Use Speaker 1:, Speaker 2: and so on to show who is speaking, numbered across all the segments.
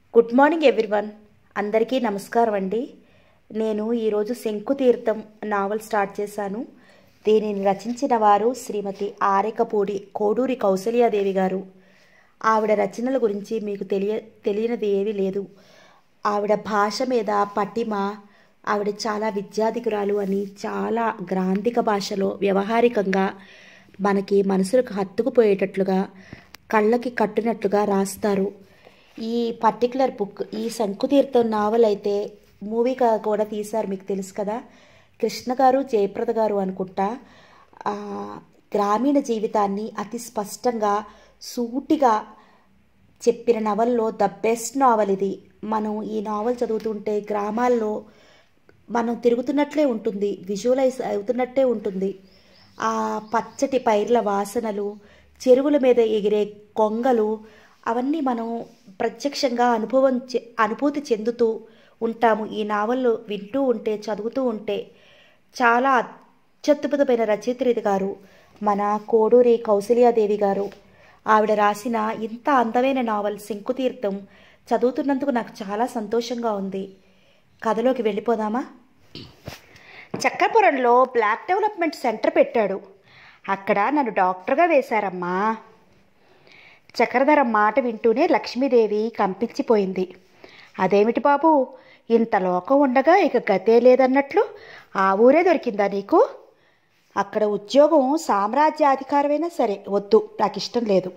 Speaker 1: good morning everyone అందరికీ నమస్కారం అండి నేను ఈరోజు శంకుతీర్థం నావల్ స్టార్ట్ చేశాను దీనిని రచించిన వారు శ్రీమతి ఆరేకపూడి కోడూరి కౌసల్యాదేవి గారు ఆవిడ రచనల గురించి మీకు తెలియ తెలియనిది ఏమీ లేదు ఆవిడ భాష మీద పటిమ ఆవిడ చాలా విద్యాధికురాలు అని చాలా గ్రాంధిక భాషలో వ్యవహారికంగా మనకి మనసులకు హత్తుకుపోయేటట్లుగా కళ్ళకి కట్టినట్లుగా రాస్తారు ఈ పర్టికులర్ బుక్ ఈ శంకుతీర్థం నావల్ అయితే మూవీగా కూడా తీశారు మీకు తెలుసు కదా కృష్ణ గారు జయప్రద గారు అనుకుంటా ఆ, గ్రామీణ జీవితాన్ని అతి స్పష్టంగా సూటిగా చెప్పిన నవల్లో ద బెస్ట్ నావల్ ఇది మనం ఈ నావల్ చదువుతుంటే గ్రామాల్లో మనం తిరుగుతున్నట్లే ఉంటుంది విజువలైజ్ అవుతున్నట్టే ఉంటుంది ఆ పచ్చటి పైర్ల వాసనలు చెరువుల మీద ఎగిరే కొంగలు అవన్నీ మనం ప్రత్యక్షంగా అనుభవం చె- అనుభూతి చెందుతూ ఉంటాము ఈ నావల్లో వింటూ ఉంటే చదువుతూ ఉంటే చాలా అత్యద్భుతమైన రచయిత్రి గారు మన కోడూరి కౌసల్యాదేవి గారు ఆవిడ రాసిన ఇంత అందమైన నావల్ శంకుతీర్థం చదువుతున్నందుకు నాకు చాలా సంతోషంగా ఉంది కథలోకి వెళ్ళిపోదామా చక్రపురంలో బ్లాక్ డెవలప్మెంట్ సెంటర్ పెట్టాడు అక్కడ నన్ను డాక్టర్గా వేశారమ్మా చక్రధరం మాట వింటూనే లక్ష్మీదేవి కంపించిపోయింది అదేమిటి బాబు ఇంత లోకం ఉండగా ఇక గతే లేదన్నట్లు ఆ ఊరే దొరికిందా నీకు అక్కడ ఉద్యోగం సామ్రాజ్యాధికారమైనా సరే వద్దు నాకు ఇష్టం లేదు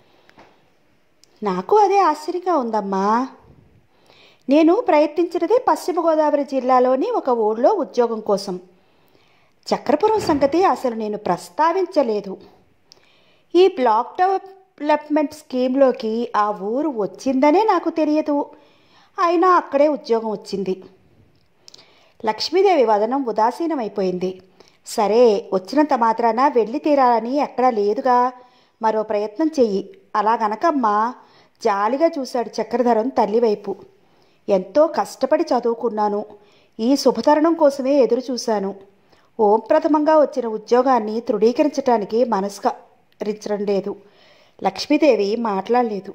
Speaker 1: నాకు అదే ఆశ్చర్యంగా ఉందమ్మా నేను ప్రయత్నించినదే పశ్చిమ గోదావరి జిల్లాలోని ఒక ఊళ్ళో ఉద్యోగం కోసం చక్రపురం సంగతి అసలు నేను ప్రస్తావించలేదు ఈ బ్లాక్ డెవలప్మెంట్ స్కీమ్లోకి ఆ ఊరు వచ్చిందనే నాకు తెలియదు అయినా అక్కడే ఉద్యోగం వచ్చింది లక్ష్మీదేవి వదనం ఉదాసీనమైపోయింది సరే వచ్చినంత మాత్రాన వెళ్ళి తీరాలని ఎక్కడా లేదుగా మరో ప్రయత్నం చెయ్యి అలా గనకమ్మా జాలిగా చూశాడు చక్రధరం తల్లివైపు ఎంతో కష్టపడి చదువుకున్నాను ఈ శుభతరుణం కోసమే ఎదురు చూశాను ఓం ప్రథమంగా వచ్చిన ఉద్యోగాన్ని తృఢీకరించడానికి మనస్కరించడం లేదు లక్ష్మీదేవి మాట్లాడలేదు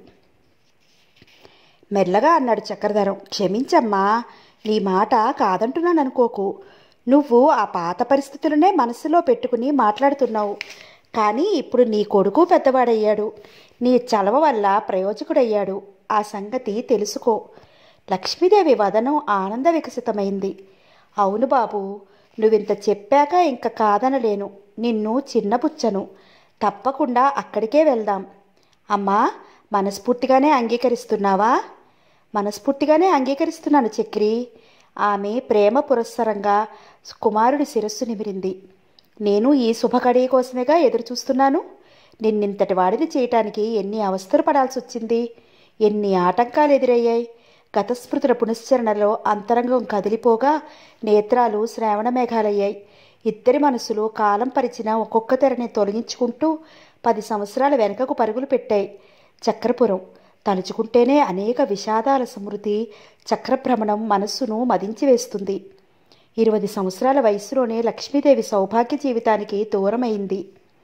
Speaker 1: మెల్లగా అన్నాడు చక్రధరం క్షమించమ్మా నీ మాట కాదంటున్నాను అనుకోకు నువ్వు ఆ పాత పరిస్థితులనే మనసులో పెట్టుకుని మాట్లాడుతున్నావు కానీ ఇప్పుడు నీ కొడుకు పెద్దవాడయ్యాడు నీ చలవ వల్ల ప్రయోజకుడయ్యాడు ఆ సంగతి తెలుసుకో లక్ష్మీదేవి వదనం ఆనంద వికసితమైంది అవును బాబు నువ్వింత చెప్పాక ఇంక కాదనలేను నిన్ను చిన్నపుచ్చను తప్పకుండా అక్కడికే వెళ్దాం అమ్మా మనస్ఫూర్తిగానే అంగీకరిస్తున్నావా మనస్ఫూర్తిగానే అంగీకరిస్తున్నాను చక్రి ఆమె ప్రేమ పురస్సరంగా కుమారుడి శిరస్సు నిమిరింది నేను ఈ శుభకడి కోసమేగా ఎదురు చూస్తున్నాను నిన్నింతటి వాడిని చేయటానికి ఎన్ని అవస్థలు పడాల్సి వచ్చింది ఎన్ని ఆటంకాలు ఎదురయ్యాయి గతస్మృతుల పునశ్చరణలో అంతరంగం కదిలిపోగా నేత్రాలు శ్రావణ మేఘాలయ్యాయి ఇద్దరి మనసులు కాలం పరిచిన ఒక్కొక్క తెరని తొలగించుకుంటూ పది సంవత్సరాల వెనకకు పరుగులు పెట్టాయి చక్రపురం తలుచుకుంటేనే అనేక విషాదాల సమృద్ధి చక్రభ్రమణం మనస్సును మదించి వేస్తుంది ఇరవై సంవత్సరాల వయసులోనే లక్ష్మీదేవి సౌభాగ్య జీవితానికి దూరమైంది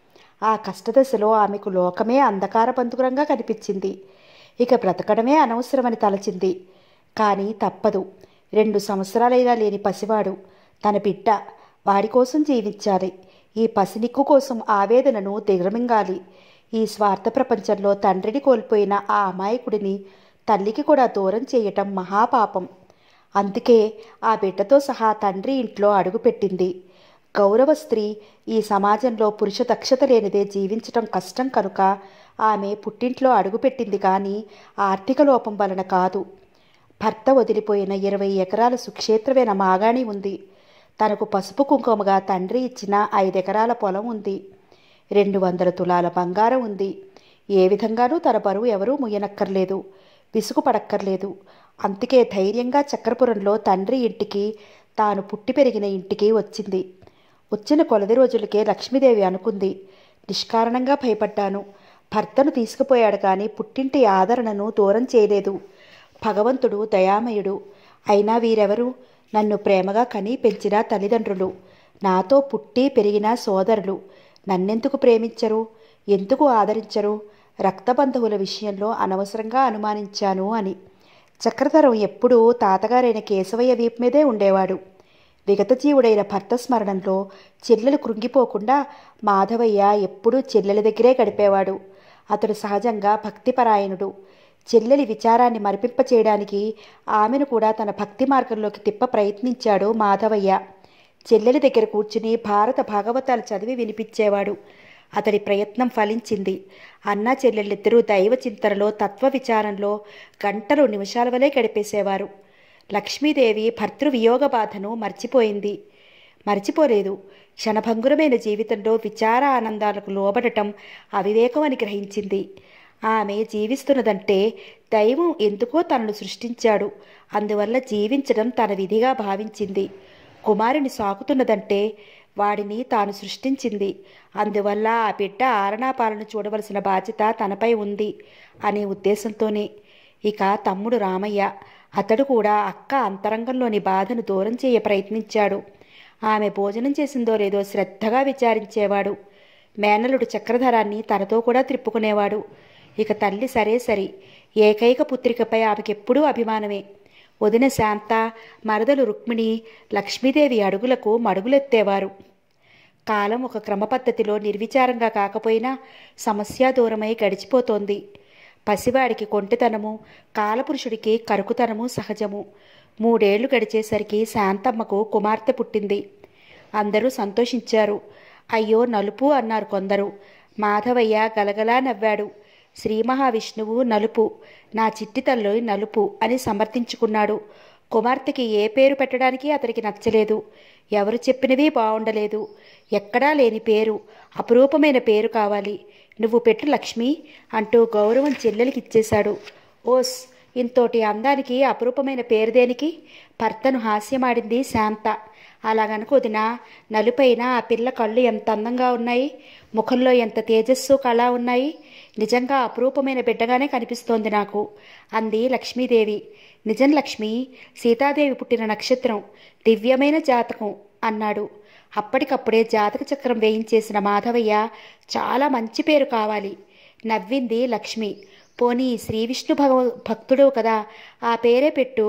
Speaker 1: ఆ కష్టదశలో ఆమెకు లోకమే అంధకార బంధుకురంగా కనిపించింది ఇక బ్రతకడమే అనవసరమని తలచింది కానీ తప్పదు రెండు సంవత్సరాలైనా లేని పసివాడు తన బిడ్డ వాడి కోసం జీవించాలి ఈ పసినిక్కు కోసం ఆవేదనను దిగమింగాలి ఈ స్వార్థ ప్రపంచంలో తండ్రిని కోల్పోయిన ఆ అమాయకుడిని తల్లికి కూడా దూరం చేయటం మహాపాపం అందుకే ఆ బిడ్డతో సహా తండ్రి ఇంట్లో అడుగుపెట్టింది గౌరవ స్త్రీ ఈ సమాజంలో పురుష దక్షత లేనిదే జీవించటం కష్టం కనుక ఆమె పుట్టింట్లో అడుగుపెట్టింది కానీ ఆర్థిక లోపం వలన కాదు భర్త వదిలిపోయిన ఇరవై ఎకరాల సుక్షేత్రమైన మాగాణి ఉంది తనకు పసుపు కుంకుమగా తండ్రి ఇచ్చిన ఐదెకరాల పొలం ఉంది రెండు వందల తులాల బంగారం ఉంది ఏ విధంగానూ తన బరువు ఎవరూ ముయ్యనక్కర్లేదు విసుగు పడక్కర్లేదు అందుకే ధైర్యంగా చక్రపురంలో తండ్రి ఇంటికి తాను పుట్టి పెరిగిన ఇంటికి వచ్చింది వచ్చిన కొలది రోజులకే లక్ష్మీదేవి అనుకుంది నిష్కారణంగా భయపడ్డాను భర్తను తీసుకుపోయాడు కానీ పుట్టింటి ఆదరణను దూరం చేయలేదు భగవంతుడు దయామయుడు అయినా వీరెవరు నన్ను ప్రేమగా కని పెంచిన తల్లిదండ్రులు నాతో పుట్టి పెరిగిన సోదరులు నన్నెందుకు ప్రేమించరు ఎందుకు ఆదరించరు రక్తబంధువుల విషయంలో అనవసరంగా అనుమానించాను అని చక్రధరం ఎప్పుడూ తాతగారైన కేశవయ్య వీపు మీదే ఉండేవాడు విగతజీవుడైన భర్త స్మరణంలో చెల్లెలు కృంగిపోకుండా మాధవయ్య ఎప్పుడూ చెల్లెల దగ్గరే గడిపేవాడు అతడు సహజంగా భక్తిపరాయణుడు చెల్లెలి విచారాన్ని మరిపింపచేయడానికి ఆమెను కూడా తన భక్తి మార్గంలోకి తిప్ప ప్రయత్నించాడు మాధవయ్య చెల్లెలి దగ్గర కూర్చుని భారత భాగవతాలు చదివి వినిపించేవాడు అతడి ప్రయత్నం ఫలించింది అన్నా చెల్లెళ్ళిద్దరూ దైవ చింతనలో తత్వ విచారంలో గంటలు నిమిషాల వలె గడిపేసేవారు లక్ష్మీదేవి భర్తృ వియోగ బాధను మర్చిపోయింది మర్చిపోలేదు క్షణభంగురమైన జీవితంలో విచార ఆనందాలకు లోబడటం అవివేకం అని గ్రహించింది ఆమె జీవిస్తున్నదంటే దైవం ఎందుకో తనను సృష్టించాడు అందువల్ల జీవించడం తన విధిగా భావించింది కుమారుని సాకుతున్నదంటే వాడిని తాను సృష్టించింది అందువల్ల ఆ బిడ్డ ఆరణాపాలన చూడవలసిన బాధ్యత తనపై ఉంది అనే ఉద్దేశంతోనే ఇక తమ్ముడు రామయ్య అతడు కూడా అక్క అంతరంగంలోని బాధను దూరం చేయ ప్రయత్నించాడు ఆమె భోజనం చేసిందో లేదో శ్రద్ధగా విచారించేవాడు మేనలుడు చక్రధరాన్ని తనతో కూడా త్రిప్పుకునేవాడు ఇక తల్లి సరే సరి ఏకైక పుత్రికపై ఆమెకెప్పుడూ అభిమానమే వదిన శాంత మరదలు రుక్మిణి లక్ష్మీదేవి అడుగులకు మడుగులెత్తేవారు కాలం ఒక క్రమపద్ధతిలో నిర్విచారంగా కాకపోయినా సమస్య దూరమై గడిచిపోతోంది పసివాడికి కొంటితనము కాలపురుషుడికి కరుకుతనము సహజము మూడేళ్లు గడిచేసరికి శాంతమ్మకు కుమార్తె పుట్టింది అందరూ సంతోషించారు అయ్యో నలుపు అన్నారు కొందరు మాధవయ్య గలగలా నవ్వాడు శ్రీ మహావిష్ణువు నలుపు నా చిట్టి తల్లి నలుపు అని సమర్థించుకున్నాడు కుమార్తెకి ఏ పేరు పెట్టడానికి అతనికి నచ్చలేదు ఎవరు చెప్పినవి బాగుండలేదు ఎక్కడా లేని పేరు అపురూపమైన పేరు కావాలి నువ్వు పెట్టు లక్ష్మి అంటూ గౌరవం చెల్లెలికి ఇచ్చేశాడు ఓస్ ఇంతోటి అందానికి అపురూపమైన పేరు దేనికి భర్తను హాస్యమాడింది శాంత అలాగనుకోదిన నలుపైన ఆ పిల్ల కళ్ళు ఎంత అందంగా ఉన్నాయి ముఖంలో ఎంత తేజస్సు కళ ఉన్నాయి నిజంగా అపురూపమైన బిడ్డగానే కనిపిస్తోంది నాకు అంది లక్ష్మీదేవి నిజం లక్ష్మి సీతాదేవి పుట్టిన నక్షత్రం దివ్యమైన జాతకం అన్నాడు అప్పటికప్పుడే జాతక చక్రం వేయించేసిన మాధవయ్య చాలా మంచి పేరు కావాలి నవ్వింది లక్ష్మి పోనీ శ్రీ విష్ణు భగవ భక్తుడు కదా ఆ పేరే పెట్టు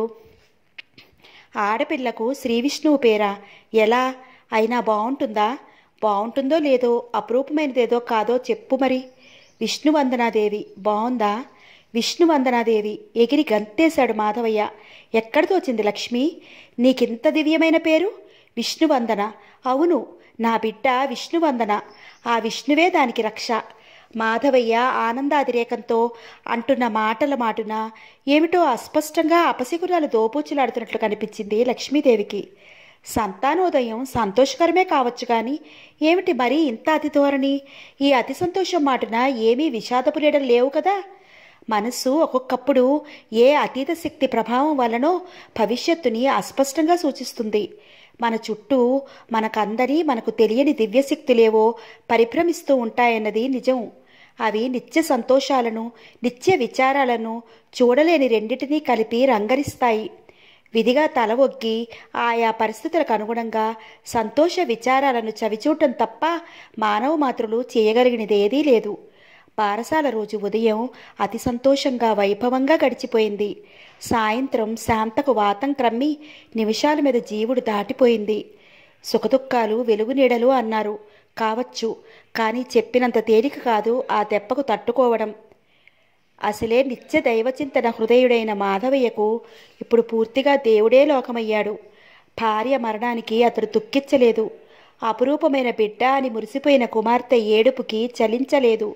Speaker 1: ఆడపిల్లకు శ్రీ విష్ణువు పేరా ఎలా అయినా బాగుంటుందా బాగుంటుందో లేదో అపురూపమైనదేదో కాదో చెప్పు మరి విష్ణువందనాదేవి బాగుందా విష్ణువందనాదేవి ఎగిరి గంతేశాడు మాధవయ్య ఎక్కడ తోచింది లక్ష్మి నీకింత దివ్యమైన పేరు విష్ణువందన అవును నా బిడ్డ విష్ణువందన ఆ విష్ణువే దానికి రక్ష మాధవయ్య ఆనందాతిరేకంతో అంటున్న మాటల మాటున ఏమిటో అస్పష్టంగా అపశకురాలు దోబూచులాడుతున్నట్లు కనిపించింది లక్ష్మీదేవికి సంతానోదయం సంతోషకరమే కావచ్చు కానీ ఏమిటి మరీ ఇంత అతి ధోరణి ఈ అతి సంతోషం మాటున ఏమీ విషాదపు నీడలు లేవు కదా మనస్సు ఒక్కొక్కప్పుడు ఏ అతీత శక్తి ప్రభావం వలనో భవిష్యత్తుని అస్పష్టంగా సూచిస్తుంది మన చుట్టూ మనకందరి మనకు తెలియని దివ్యశక్తులేవో పరిభ్రమిస్తూ ఉంటాయన్నది నిజం అవి నిత్య సంతోషాలను నిత్య విచారాలను చూడలేని రెండింటినీ కలిపి రంగరిస్తాయి విధిగా తల ఒగ్గి ఆయా పరిస్థితులకు అనుగుణంగా సంతోష విచారాలను చవిచూడటం తప్ప మానవ మాత్రులు చేయగలిగినది ఏదీ లేదు బారసాల రోజు ఉదయం అతి సంతోషంగా వైభవంగా గడిచిపోయింది సాయంత్రం శాంతకు వాతం క్రమ్మి నిమిషాల మీద జీవుడు దాటిపోయింది సుఖదుఖాలు వెలుగు నీడలు అన్నారు కావచ్చు కానీ చెప్పినంత తేలిక కాదు ఆ దెబ్బకు తట్టుకోవడం అసలే నిత్య దైవచింతన హృదయుడైన మాధవయ్యకు ఇప్పుడు పూర్తిగా దేవుడే లోకమయ్యాడు భార్య మరణానికి అతడు దుఃఖించలేదు అపురూపమైన బిడ్డ అని మురిసిపోయిన కుమార్తె ఏడుపుకి చలించలేదు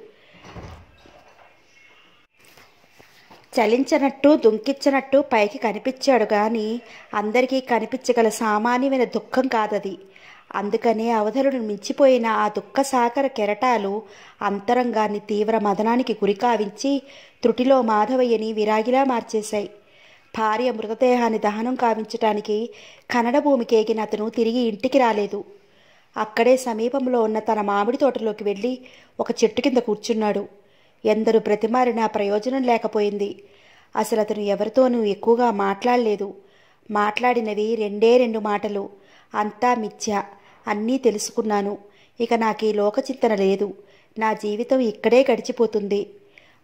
Speaker 1: చలించనట్టు దుంకిచ్చనట్టు పైకి కనిపించాడు కానీ అందరికీ కనిపించగల సామాన్యమైన దుఃఖం కాదది అందుకనే అవధరుడు మించిపోయిన ఆ దుఃఖ సాగర కెరటాలు అంతరంగాన్ని తీవ్ర మదనానికి గురికావించి త్రుటిలో మాధవయ్యని విరాగిలా మార్చేశాయి భార్య మృతదేహాన్ని దహనం కావించటానికి కన్నడ భూమికి ఎగిన అతను తిరిగి ఇంటికి రాలేదు అక్కడే సమీపంలో ఉన్న తన మామిడి తోటలోకి వెళ్ళి ఒక చెట్టు కింద కూర్చున్నాడు ఎందరు బ్రతిమారినా ప్రయోజనం లేకపోయింది అసలు అతను ఎవరితోనూ ఎక్కువగా మాట్లాడలేదు మాట్లాడినవి రెండే రెండు మాటలు అంతా మిథ్య అన్నీ తెలుసుకున్నాను ఇక నాకు ఈ లోకచింతన లేదు నా జీవితం ఇక్కడే గడిచిపోతుంది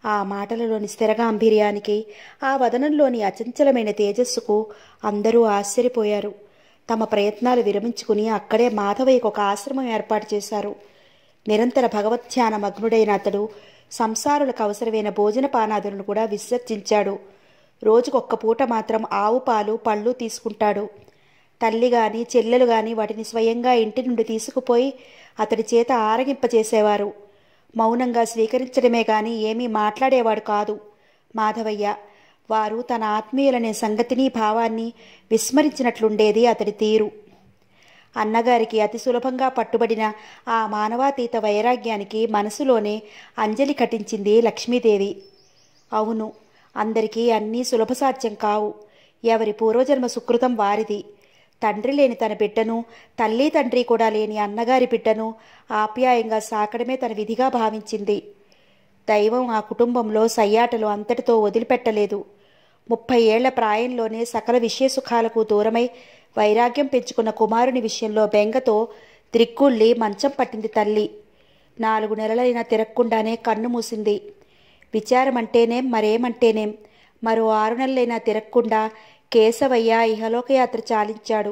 Speaker 1: ఆ మాటలలోని స్థిరగాంభీర్యానికి ఆ వదనంలోని అచంచలమైన తేజస్సుకు అందరూ ఆశ్చర్యపోయారు తమ ప్రయత్నాలు విరమించుకుని అక్కడే మాధవయ్యకు ఒక ఆశ్రమం ఏర్పాటు చేశారు నిరంతర భగవత్ధ్యాన మగ్నుడైన అతడు సంసారులకు అవసరమైన భోజన పానాదులను కూడా విసర్జించాడు రోజుకొక్క పూట మాత్రం ఆవు పాలు పళ్ళు తీసుకుంటాడు తల్లి గాని చెల్లెలు గాని వాటిని స్వయంగా ఇంటి నుండి తీసుకుపోయి అతడి చేత ఆరగింపచేసేవారు మౌనంగా స్వీకరించడమే గాని ఏమీ మాట్లాడేవాడు కాదు మాధవయ్య వారు తన ఆత్మీయులనే సంగతిని భావాన్ని విస్మరించినట్లుండేది అతడి తీరు అన్నగారికి అతి సులభంగా పట్టుబడిన ఆ మానవాతీత వైరాగ్యానికి మనసులోనే అంజలి కటించింది లక్ష్మీదేవి అవును అందరికీ అన్నీ సులభసాధ్యం కావు ఎవరి పూర్వజన్మ సుకృతం వారిది తండ్రి లేని తన బిడ్డను తల్లి తండ్రి కూడా లేని అన్నగారి బిడ్డను ఆప్యాయంగా సాకడమే తన విధిగా భావించింది దైవం ఆ కుటుంబంలో సయ్యాటలు అంతటితో వదిలిపెట్టలేదు ముప్పై ఏళ్ల ప్రాయంలోనే సకల విషయ సుఖాలకు దూరమై వైరాగ్యం పెంచుకున్న కుమారుని విషయంలో బెంగతో త్రిక్కుళ్ళి మంచం పట్టింది తల్లి నాలుగు నెలలైనా తిరగకుండానే కన్ను మూసింది విచారమంటేనేం మరేమంటేనేం మరో ఆరు నెలలైనా తిరగకుండా కేశవయ్య ఇహలోకయాత్ర చాలించాడు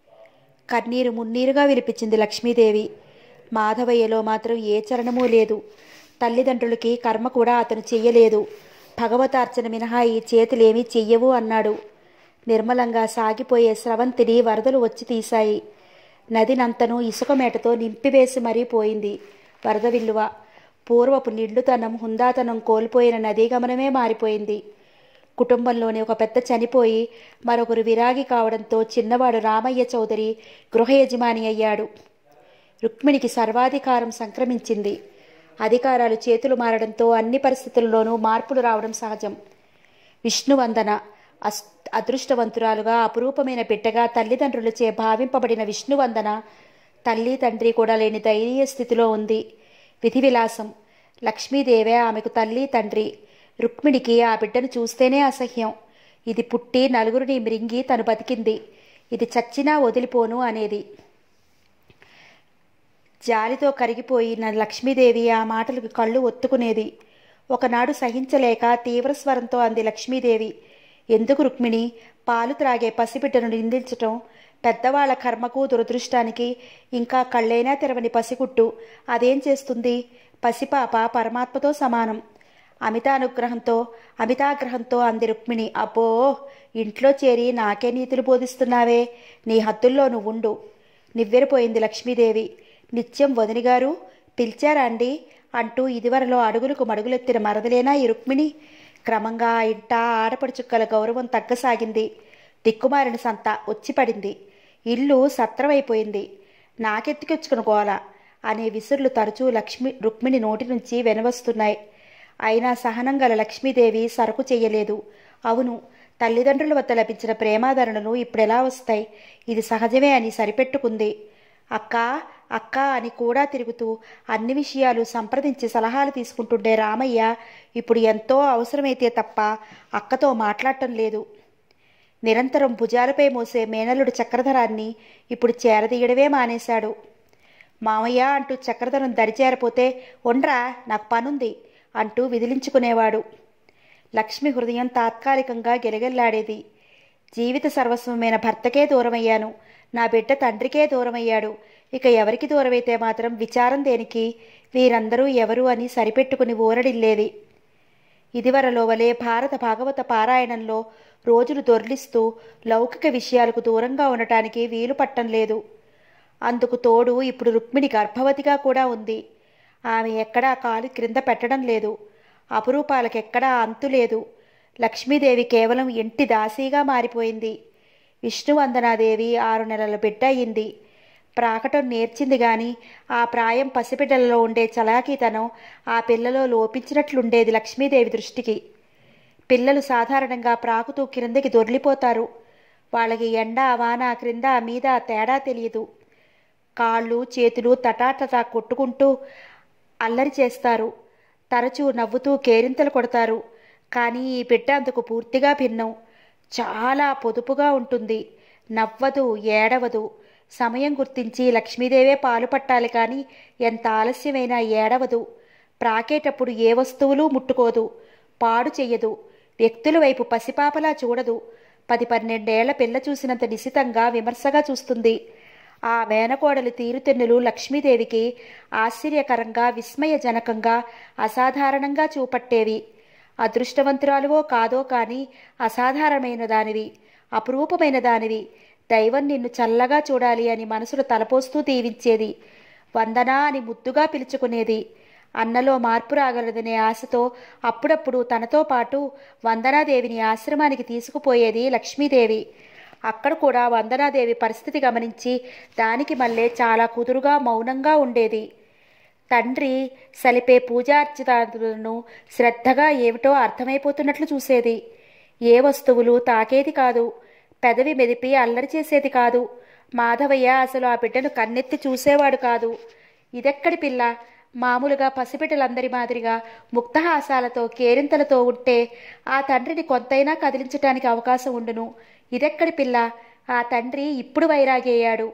Speaker 1: కన్నీరు మున్నీరుగా విలిపించింది లక్ష్మీదేవి మాధవయ్యలో మాత్రం ఏ చరణమూ లేదు తల్లిదండ్రులకి కర్మ కూడా అతను చెయ్యలేదు భగవతార్చన మినహా ఈ చేతులేమీ చెయ్యవు అన్నాడు నిర్మలంగా సాగిపోయే స్రవంతిని వరదలు వచ్చి తీశాయి నదినంతను ఇసుక మేటతో నింపివేసి మరీ పోయింది వరద విల్లువ పూర్వపు నిండుతనం హుందాతనం కోల్పోయిన నదీ గమనమే మారిపోయింది కుటుంబంలోని ఒక పెద్ద చనిపోయి మరొకరు విరాగి కావడంతో చిన్నవాడు రామయ్య చౌదరి గృహ యజమాని అయ్యాడు రుక్మిణికి సర్వాధికారం సంక్రమించింది అధికారాలు చేతులు మారడంతో అన్ని పరిస్థితుల్లోనూ మార్పులు రావడం సహజం విష్ణువందన అస్ అదృష్టవంతురాలుగా అపురూపమైన బిడ్డగా తల్లిదండ్రులచే భావింపబడిన విష్ణువందన తల్లి తండ్రి కూడా లేని దైనీయ స్థితిలో ఉంది విధి విలాసం లక్ష్మీదేవే ఆమెకు తల్లి తండ్రి రుక్మిణికి ఆ బిడ్డను చూస్తేనే అసహ్యం ఇది పుట్టి నలుగురిని మృంగి తను బతికింది ఇది చచ్చినా వదిలిపోను అనేది జాలితో కరిగిపోయిన లక్ష్మీదేవి ఆ మాటలకు కళ్ళు ఒత్తుకునేది ఒకనాడు సహించలేక తీవ్ర స్వరంతో అంది లక్ష్మీదేవి ఎందుకు రుక్మిణి పాలు త్రాగే పసిబిడ్డను నిందించటం పెద్దవాళ్ల కర్మకు దురదృష్టానికి ఇంకా కళ్ళైనా తెరవని పసిగుట్టు అదేం చేస్తుంది పసిపాప పరమాత్మతో సమానం అమితానుగ్రహంతో అమితాగ్రహంతో అంది రుక్మిణి అబ్బో ఇంట్లో చేరి నాకే నీతులు బోధిస్తున్నావే నీ హద్దుల్లో నువ్వుండు నివ్వెరపోయింది లక్ష్మీదేవి నిత్యం వదినిగారు పిలిచారా అండి అంటూ ఇదివరలో అడుగులకు మడుగులెత్తిన మరదలేనా ఈ రుక్మిణి క్రమంగా ఆ ఇంట ఆడపడుచుక్కల గౌరవం తగ్గసాగింది దిక్కుమారిన సంత వచ్చిపడింది ఇల్లు సత్రమైపోయింది నాకెత్తికొచ్చుకుని గోల అనే విసురులు తరచూ లక్ష్మి రుక్మిణి నోటి నుంచి వెనవస్తున్నాయి అయినా సహనం గల లక్ష్మీదేవి సరకు చెయ్యలేదు అవును తల్లిదండ్రుల వద్ద లభించిన ప్రేమాదరణలు ఇప్పుడెలా వస్తాయి ఇది సహజమే అని సరిపెట్టుకుంది అక్క అక్క అని కూడా తిరుగుతూ అన్ని విషయాలు సంప్రదించి సలహాలు తీసుకుంటుండే రామయ్య ఇప్పుడు ఎంతో అవసరమైతే తప్ప అక్కతో మాట్లాడటం లేదు నిరంతరం భుజాలపై మోసే మేనల్లుడి చక్రధరాన్ని ఇప్పుడు చేరదీయడమే మానేశాడు మామయ్య అంటూ చక్రధరం దరిచేరపోతే ఒండ్రా నాకు పనుంది అంటూ విదిలించుకునేవాడు లక్ష్మి హృదయం తాత్కాలికంగా గెలగెల్లాడేది జీవిత సర్వస్వమైన భర్తకే దూరమయ్యాను నా బిడ్డ తండ్రికే దూరమయ్యాడు ఇక ఎవరికి దూరమైతే మాత్రం విచారం దేనికి వీరందరూ ఎవరు అని సరిపెట్టుకుని ఊరడిల్లేది ఇదివరలో వలె భారత భాగవత పారాయణంలో రోజులు దొర్లిస్తూ లౌకిక విషయాలకు దూరంగా ఉండటానికి వీలు పట్టం లేదు అందుకు తోడు ఇప్పుడు రుక్మిణి గర్భవతిగా కూడా ఉంది ఆమె ఎక్కడా కాలు క్రింద పెట్టడం లేదు అపురూపాలకెక్కడా అంతు లేదు లక్ష్మీదేవి కేవలం ఇంటి దాసీగా మారిపోయింది విష్ణువందనాదేవి ఆరు నెలల బిడ్డ అయింది ప్రాకటం నేర్చింది గాని ఆ ప్రాయం పసిబిడ్డలలో ఉండే చలాకీతనం ఆ పిల్లలో లోపించినట్లుండేది లక్ష్మీదేవి దృష్టికి పిల్లలు సాధారణంగా ప్రాకుతూ క్రిందకి దొర్లిపోతారు వాళ్ళకి ఎండ వాన క్రింద మీద తేడా తెలియదు కాళ్ళు చేతులు తటాటటా కొట్టుకుంటూ అల్లరి చేస్తారు తరచూ నవ్వుతూ కేరింతలు కొడతారు కానీ ఈ బిడ్డ అందుకు పూర్తిగా భిన్నం చాలా పొదుపుగా ఉంటుంది నవ్వదు ఏడవదు సమయం గుర్తించి లక్ష్మీదేవే పాలు పట్టాలి కానీ ఎంత ఆలస్యమైనా ఏడవదు ప్రాకేటప్పుడు ఏ వస్తువులు ముట్టుకోదు పాడు చెయ్యదు వ్యక్తుల వైపు పసిపాపలా చూడదు పది పన్నెండేళ్ల పిల్ల చూసినంత నిశితంగా విమర్శగా చూస్తుంది ఆ మేనకోడలి తీరుతెన్నులు లక్ష్మీదేవికి ఆశ్చర్యకరంగా విస్మయజనకంగా అసాధారణంగా చూపట్టేవి అదృష్టవంతురాలువో కాదో కానీ అసాధారణమైన దానివి అపురూపమైన దానివి దైవం నిన్ను చల్లగా చూడాలి అని మనసును తలపోస్తూ దీవించేది వందనా అని ముద్దుగా పిలుచుకునేది అన్నలో మార్పు రాగలదనే ఆశతో అప్పుడప్పుడు తనతో పాటు వందనాదేవిని ఆశ్రమానికి తీసుకుపోయేది లక్ష్మీదేవి అక్కడ కూడా వందనాదేవి పరిస్థితి గమనించి దానికి మళ్ళీ చాలా కుదురుగా మౌనంగా ఉండేది తండ్రి సలిపే పూజార్చితాలను శ్రద్ధగా ఏమిటో అర్థమైపోతున్నట్లు చూసేది ఏ వస్తువులు తాకేది కాదు పెదవి మెదిపి అల్లరి చేసేది కాదు మాధవయ్య అసలు ఆ బిడ్డను కన్నెత్తి చూసేవాడు కాదు ఇదెక్కడి పిల్ల మామూలుగా పసిబిడ్డలందరి మాదిరిగా ముక్తహాసాలతో కేరింతలతో ఉంటే ఆ తండ్రిని కొంతైనా కదిలించటానికి అవకాశం ఉండును ఇదెక్కడి పిల్ల ఆ తండ్రి ఇప్పుడు వైరాగయ్యాడు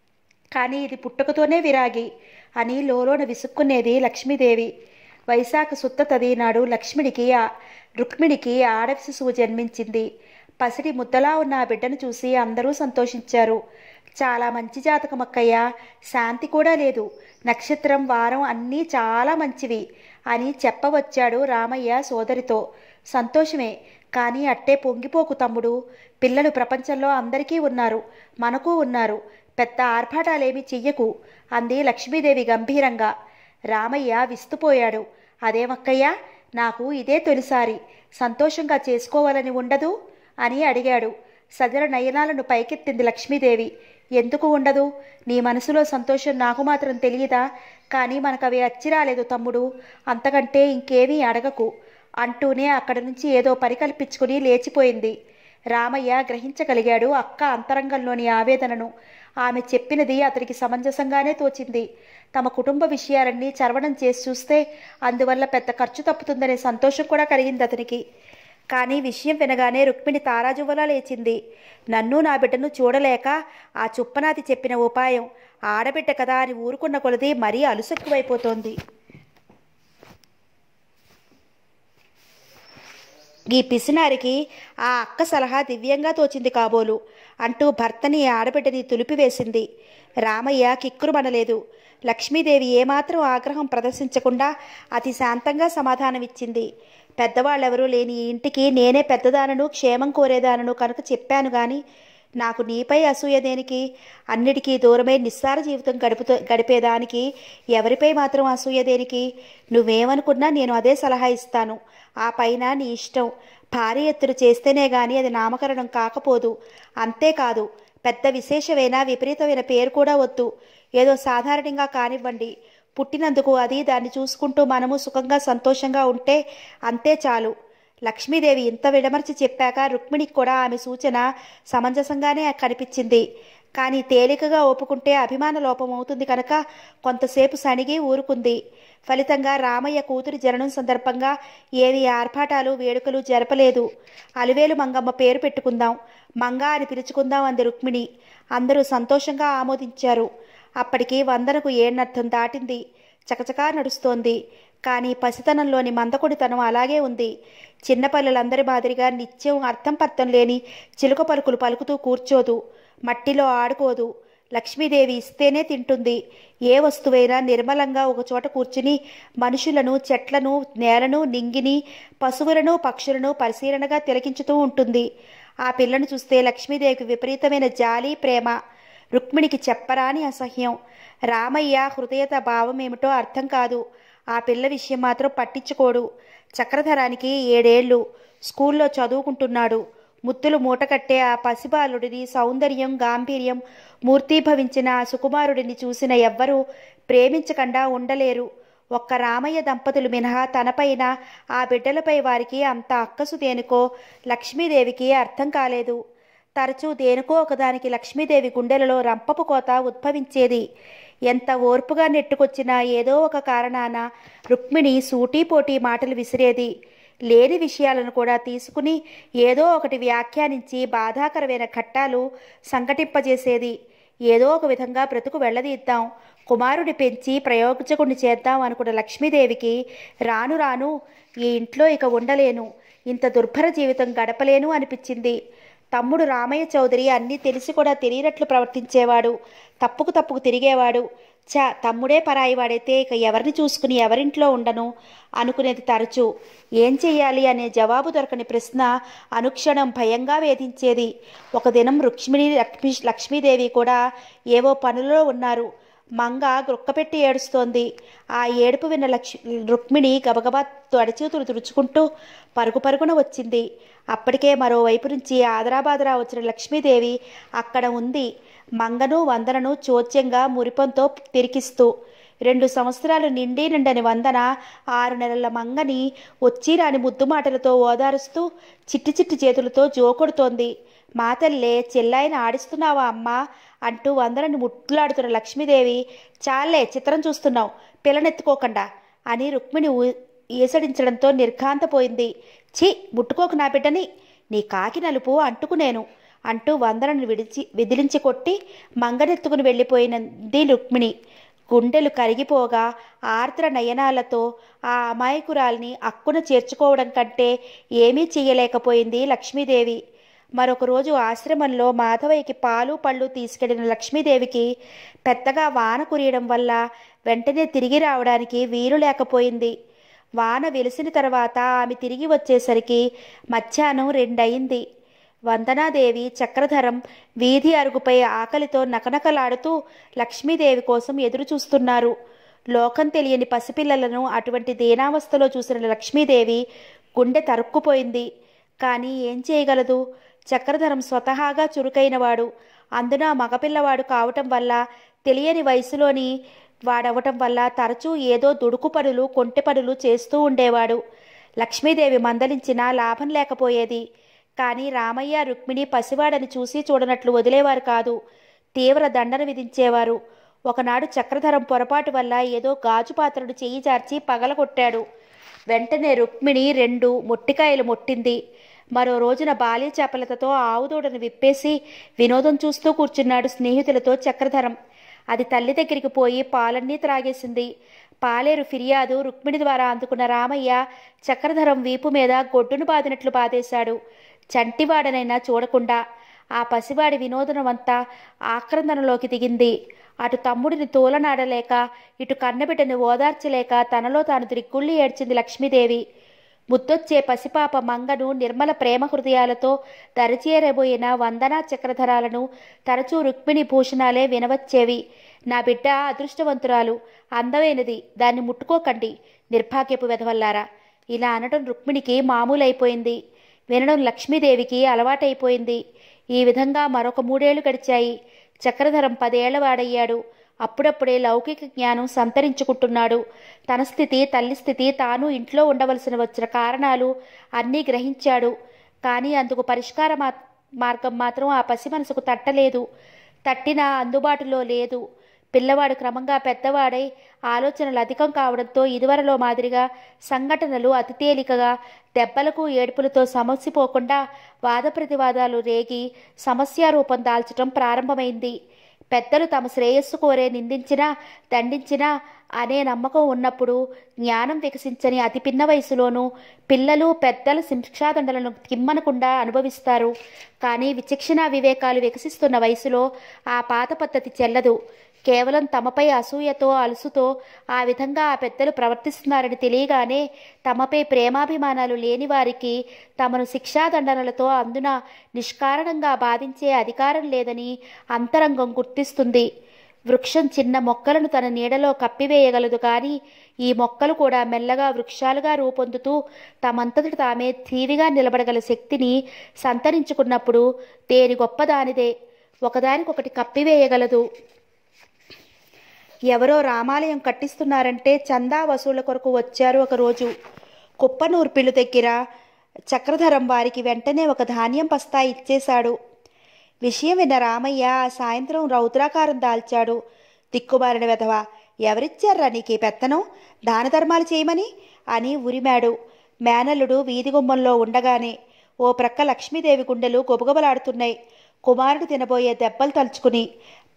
Speaker 1: కానీ ఇది పుట్టుకతోనే విరాగి అని లోలోన విసుక్కునేది లక్ష్మీదేవి వైశాఖ శుద్ధ తది నాడు లక్ష్మిడికి ఆ రుక్మిణికి ఆడ శిశువు జన్మించింది పసిడి ముద్దలా ఉన్న ఆ బిడ్డను చూసి అందరూ సంతోషించారు చాలా మంచి జాతకం అక్కయ్య శాంతి కూడా లేదు నక్షత్రం వారం అన్నీ చాలా మంచివి అని చెప్పవచ్చాడు రామయ్య సోదరితో సంతోషమే కానీ అట్టే పొంగిపోకు తమ్ముడు పిల్లలు ప్రపంచంలో అందరికీ ఉన్నారు మనకు ఉన్నారు పెద్ద ఆర్భాటాలేమీ చెయ్యకు అంది లక్ష్మీదేవి గంభీరంగా రామయ్య విస్తుపోయాడు అదేమక్కయ్యా నాకు ఇదే తొలిసారి సంతోషంగా చేసుకోవాలని ఉండదు అని అడిగాడు సజల నయనాలను పైకెత్తింది లక్ష్మీదేవి ఎందుకు ఉండదు నీ మనసులో సంతోషం నాకు మాత్రం తెలియదా కానీ మనకు అవి అచ్చిరాలేదు తమ్ముడు అంతకంటే ఇంకేమీ అడగకు అంటూనే అక్కడి నుంచి ఏదో పరికల్పించుకుని లేచిపోయింది రామయ్య గ్రహించగలిగాడు అక్క అంతరంగంలోని ఆవేదనను ఆమె చెప్పినది అతనికి సమంజసంగానే తోచింది తమ కుటుంబ విషయాలన్నీ చరవణం చేసి చూస్తే అందువల్ల పెద్ద ఖర్చు తప్పుతుందనే సంతోషం కూడా కలిగింది అతనికి కానీ విషయం వినగానే రుక్మిణి తారాజువ్వలా లేచింది నన్ను నా బిడ్డను చూడలేక ఆ చుప్పనాతి చెప్పిన ఉపాయం ఆడబిడ్డ కదా అని ఊరుకున్న కొలది మరీ అలుసెక్కువైపోతోంది ఈ పిసినారికి ఆ అక్క సలహా దివ్యంగా తోచింది కాబోలు అంటూ భర్తని ఆడబిడ్డని తులిపివేసింది రామయ్య కిక్కురుమనలేదు లక్ష్మీదేవి ఏమాత్రం ఆగ్రహం ప్రదర్శించకుండా అతి శాంతంగా సమాధానమిచ్చింది పెద్దవాళ్ళెవరూ లేని ఈ ఇంటికి నేనే పెద్దదానను క్షేమం కోరేదానను కనుక చెప్పాను గాని నాకు నీపై అసూయ దేనికి అన్నిటికీ దూరమై నిస్సార జీవితం గడుపుతో గడిపేదానికి ఎవరిపై మాత్రం అసూయ దేనికి నువ్వేమనుకున్నా నేను అదే సలహా ఇస్తాను ఆ పైన నీ ఇష్టం భారీ ఎత్తులు చేస్తేనే గాని అది నామకరణం కాకపోదు అంతేకాదు పెద్ద విశేషమైన విపరీతమైన పేరు కూడా వద్దు ఏదో సాధారణంగా కానివ్వండి పుట్టినందుకు అది దాన్ని చూసుకుంటూ మనము సుఖంగా సంతోషంగా ఉంటే అంతే చాలు లక్ష్మీదేవి ఇంత విడమర్చి చెప్పాక రుక్మిణికి కూడా ఆమె సూచన సమంజసంగానే కనిపించింది కానీ తేలికగా ఒప్పుకుంటే అభిమాన లోపం అవుతుంది కనుక కొంతసేపు సణిగి ఊరుకుంది ఫలితంగా రామయ్య కూతురి జననం సందర్భంగా ఏవి ఆర్భాటాలు వేడుకలు జరపలేదు అలివేలు మంగమ్మ పేరు పెట్టుకుందాం మంగ అని పిలుచుకుందాం అంది రుక్మిణి అందరూ సంతోషంగా ఆమోదించారు అప్పటికి వందనకు ఏనర్థం దాటింది చకచకా నడుస్తోంది కానీ పసితనంలోని మందకొడితనం అలాగే ఉంది చిన్నపిల్లలందరి మాదిరిగా నిత్యం అర్థం పర్థం లేని చిలుక పలుకులు పలుకుతూ కూర్చోదు మట్టిలో ఆడుకోదు లక్ష్మీదేవి ఇస్తేనే తింటుంది ఏ వస్తువైనా నిర్మలంగా ఒకచోట కూర్చుని మనుషులను చెట్లను నేలను నింగిని పశువులను పక్షులను పరిశీలనగా తిలకించుతూ ఉంటుంది ఆ పిల్లను చూస్తే లక్ష్మీదేవికి విపరీతమైన జాలి ప్రేమ రుక్మిణికి చెప్పరాని అసహ్యం రామయ్య హృదయత భావం ఏమిటో అర్థం కాదు ఆ పిల్ల విషయం మాత్రం పట్టించుకోడు చక్రధరానికి ఏడేళ్లు స్కూల్లో చదువుకుంటున్నాడు ముత్తులు మూటకట్టే ఆ పసిబాలుడిని సౌందర్యం గాంభీర్యం మూర్తీభవించిన ఆ సుకుమారుడిని చూసిన ఎవ్వరూ ప్రేమించకుండా ఉండలేరు ఒక్క రామయ్య దంపతులు మినహా తనపైన ఆ బిడ్డలపై వారికి అంత అక్కసు దేనికో లక్ష్మీదేవికి అర్థం కాలేదు తరచూ దేనికో ఒకదానికి లక్ష్మీదేవి గుండెలలో రంపపు కోత ఉద్భవించేది ఎంత ఓర్పుగా నెట్టుకొచ్చినా ఏదో ఒక కారణాన రుక్మిణి సూటీపోటీ మాటలు విసిరేది లేని విషయాలను కూడా తీసుకుని ఏదో ఒకటి వ్యాఖ్యానించి బాధాకరమైన ఘట్టాలు సంఘటింపజేసేది ఏదో ఒక విధంగా బ్రతుకు వెళ్ళదీద్దాం కుమారుడి పెంచి ప్రయోజకుడిని చేద్దాం అనుకున్న లక్ష్మీదేవికి రాను రాను ఈ ఇంట్లో ఇక ఉండలేను ఇంత దుర్భర జీవితం గడపలేను అనిపించింది తమ్ముడు రామయ్య చౌదరి అన్నీ తెలిసి కూడా తెలియనట్లు ప్రవర్తించేవాడు తప్పుకు తప్పుకు తిరిగేవాడు చ తమ్ముడే పరాయి వాడైతే ఇక ఎవరిని చూసుకుని ఎవరింట్లో ఉండను అనుకునేది తరచు ఏం చెయ్యాలి అనే జవాబు దొరకని ప్రశ్న అనుక్షణం భయంగా వేధించేది ఒక దినం రుక్మిణి లక్ష్మీ లక్ష్మీదేవి కూడా ఏవో పనులలో ఉన్నారు మంగ గ్రుక్కపెట్టి ఏడుస్తోంది ఆ ఏడుపు విన్న లక్ష్మి రుక్మిణి గబగబా తడిచేతులు తుడుచుకుంటూ పరుగు పరుగున వచ్చింది అప్పటికే మరోవైపు నుంచి ఆదరాబాదరా వచ్చిన లక్ష్మీదేవి అక్కడ ఉంది మంగను వందనను చోద్యంగా మురిపంతో తిరికిస్తూ రెండు సంవత్సరాలు నిండి నిండని వందన ఆరు నెలల మంగని వచ్చి రాని ముద్దు మాటలతో ఓదారుస్తూ చిట్టి చిట్టి చేతులతో జోకొడుతోంది మా తల్లే చెల్లాయిని ఆడిస్తున్నావా అమ్మా అంటూ వందనని ముట్లాడుతున్న లక్ష్మీదేవి చాలే చిత్రం చూస్తున్నావు పిల్లనెత్తుకోకుండా అని రుక్మిణి ఊ- ఈసడించడంతో నిర్ఘాంతపోయింది ఛీ ముట్టుకోకు నా బిడ్డని నీ కాకి నలుపు అంటుకునేను అంటూ వందనను విడిచి విదిలించి కొట్టి మంగనెత్తుకుని వెళ్ళిపోయినది రుక్మిణి గుండెలు కరిగిపోగా ఆర్ద్ర నయనాలతో ఆ అమాయకురాల్ని అక్కున చేర్చుకోవడం కంటే ఏమీ చెయ్యలేకపోయింది లక్ష్మీదేవి మరొక రోజు ఆశ్రమంలో మాధవయ్యకి పాలు పళ్ళు తీసుకెళ్లిన లక్ష్మీదేవికి పెద్దగా వాన కురియడం వల్ల వెంటనే తిరిగి రావడానికి వీలు లేకపోయింది వాన వెలిసిన తర్వాత ఆమె తిరిగి వచ్చేసరికి మధ్యాహ్నం రెండయింది వందనాదేవి చక్రధరం వీధి అరుగుపై ఆకలితో నకనకలాడుతూ లక్ష్మీదేవి కోసం ఎదురు చూస్తున్నారు లోకం తెలియని పసిపిల్లలను అటువంటి దీనావస్థలో చూసిన లక్ష్మీదేవి గుండె తరుక్కుపోయింది కానీ ఏం చేయగలదు చక్రధరం స్వతహాగా చురుకైనవాడు అందున మగపిల్లవాడు కావటం వల్ల తెలియని వయసులోని వాడవటం వల్ల తరచూ ఏదో దుడుకు పనులు కొంటె పనులు చేస్తూ ఉండేవాడు లక్ష్మీదేవి మందలించినా లాభం లేకపోయేది కానీ రామయ్య రుక్మిణి పసివాడని చూసి చూడనట్లు వదిలేవారు కాదు తీవ్ర దండన విధించేవారు ఒకనాడు చక్రధరం పొరపాటు వల్ల ఏదో గాజు పాత్రను చెయ్యి జార్చి పగలగొట్టాడు వెంటనే రుక్మిణి రెండు మొట్టికాయలు మొట్టింది మరో రోజున బాల్య చపలతతో ఆవుదూడను విప్పేసి వినోదం చూస్తూ కూర్చున్నాడు స్నేహితులతో చక్రధరం అది తల్లి దగ్గరికి పోయి పాలన్నీ త్రాగేసింది పాలేరు ఫిర్యాదు రుక్మిణి ద్వారా అందుకున్న రామయ్య చక్రధరం వీపు మీద గొడ్డును బాదినట్లు బాధేశాడు చంటివాడనైనా చూడకుండా ఆ పసివాడి వినోదనమంతా ఆక్రందనలోకి దిగింది అటు తమ్ముడిని తోలనాడలేక ఇటు కన్నబిడ్డని ఓదార్చలేక తనలో తాను దిగ్గుళ్ళి ఏడ్చింది లక్ష్మీదేవి ముద్దొచ్చే పసిపాప మంగను నిర్మల ప్రేమ హృదయాలతో దరిచేరబోయిన వందనా చక్రధరాలను తరచూ రుక్మిణి భూషణాలే వినవచ్చేవి నా బిడ్డ అదృష్టవంతురాలు అందమైనది దాన్ని ముట్టుకోకండి నిర్భాగ్యపు వెధవల్లారా ఇలా అనడం రుక్మిణికి మామూలైపోయింది వినడం లక్ష్మీదేవికి అలవాటైపోయింది ఈ విధంగా మరొక మూడేళ్లు గడిచాయి చక్రధరం పదేళ్లవాడయ్యాడు అప్పుడప్పుడే లౌకిక జ్ఞానం సంతరించుకుంటున్నాడు తన స్థితి తల్లి స్థితి తాను ఇంట్లో ఉండవలసిన వచ్చిన కారణాలు అన్నీ గ్రహించాడు కానీ అందుకు పరిష్కార మా- మార్గం మాత్రం ఆ పసి మనసుకు తట్టలేదు తట్టినా అందుబాటులో లేదు పిల్లవాడు క్రమంగా పెద్దవాడై ఆలోచనలు అధికం కావడంతో ఇదివరలో మాదిరిగా సంఘటనలు అతి తేలికగా దెబ్బలకు ఏడుపులతో సమస్యపోకుండా వాద ప్రతివాదాలు రేగి సమస్యారూపం దాల్చటం ప్రారంభమైంది పెద్దలు తమ శ్రేయస్సు కోరే నిందించినా దండించినా అనే నమ్మకం ఉన్నప్పుడు జ్ఞానం వికసించని అతి పిన్న వయసులోనూ పిల్లలు పెద్దల శిక్షాదండలను కిమ్మనకుండా అనుభవిస్తారు కానీ విచక్షణ వివేకాలు వికసిస్తున్న వయసులో ఆ పాత పద్ధతి చెల్లదు కేవలం తమపై అసూయతో అలుసుతో ఆ విధంగా ఆ పెద్దలు ప్రవర్తిస్తున్నారని తెలియగానే తమపై ప్రేమాభిమానాలు లేని వారికి తమను శిక్షాదండనలతో అందున నిష్కారణంగా బాధించే అధికారం లేదని అంతరంగం గుర్తిస్తుంది వృక్షం చిన్న మొక్కలను తన నీడలో కప్పివేయగలదు కానీ ఈ మొక్కలు కూడా మెల్లగా వృక్షాలుగా రూపొందుతూ తమంతట తామే ధీవిగా నిలబడగల శక్తిని సంతరించుకున్నప్పుడు దేని గొప్పదానిదే ఒకదానికొకటి కప్పివేయగలదు ఎవరో రామాలయం కట్టిస్తున్నారంటే చందా వసూళ్ల కొరకు వచ్చారు ఒకరోజు కుప్పనూర్పిల్లు దగ్గర చక్రధరం వారికి వెంటనే ఒక ధాన్యం పస్తా ఇచ్చేశాడు విషయం విన్న రామయ్య ఆ సాయంత్రం రౌద్రాకారం దాల్చాడు దిక్కుమారిన వెధవ ఎవరిచ్చారా నీకు ఈ పెత్తనం దాన ధర్మాలు చేయమని అని ఉరిమాడు మేనల్లుడు వీధి గుమ్మంలో ఉండగానే ఓ ప్రక్క లక్ష్మీదేవి గుండెలు గొబగొబలాడుతున్నాయి కుమారుడు తినబోయే దెబ్బలు తలుచుకుని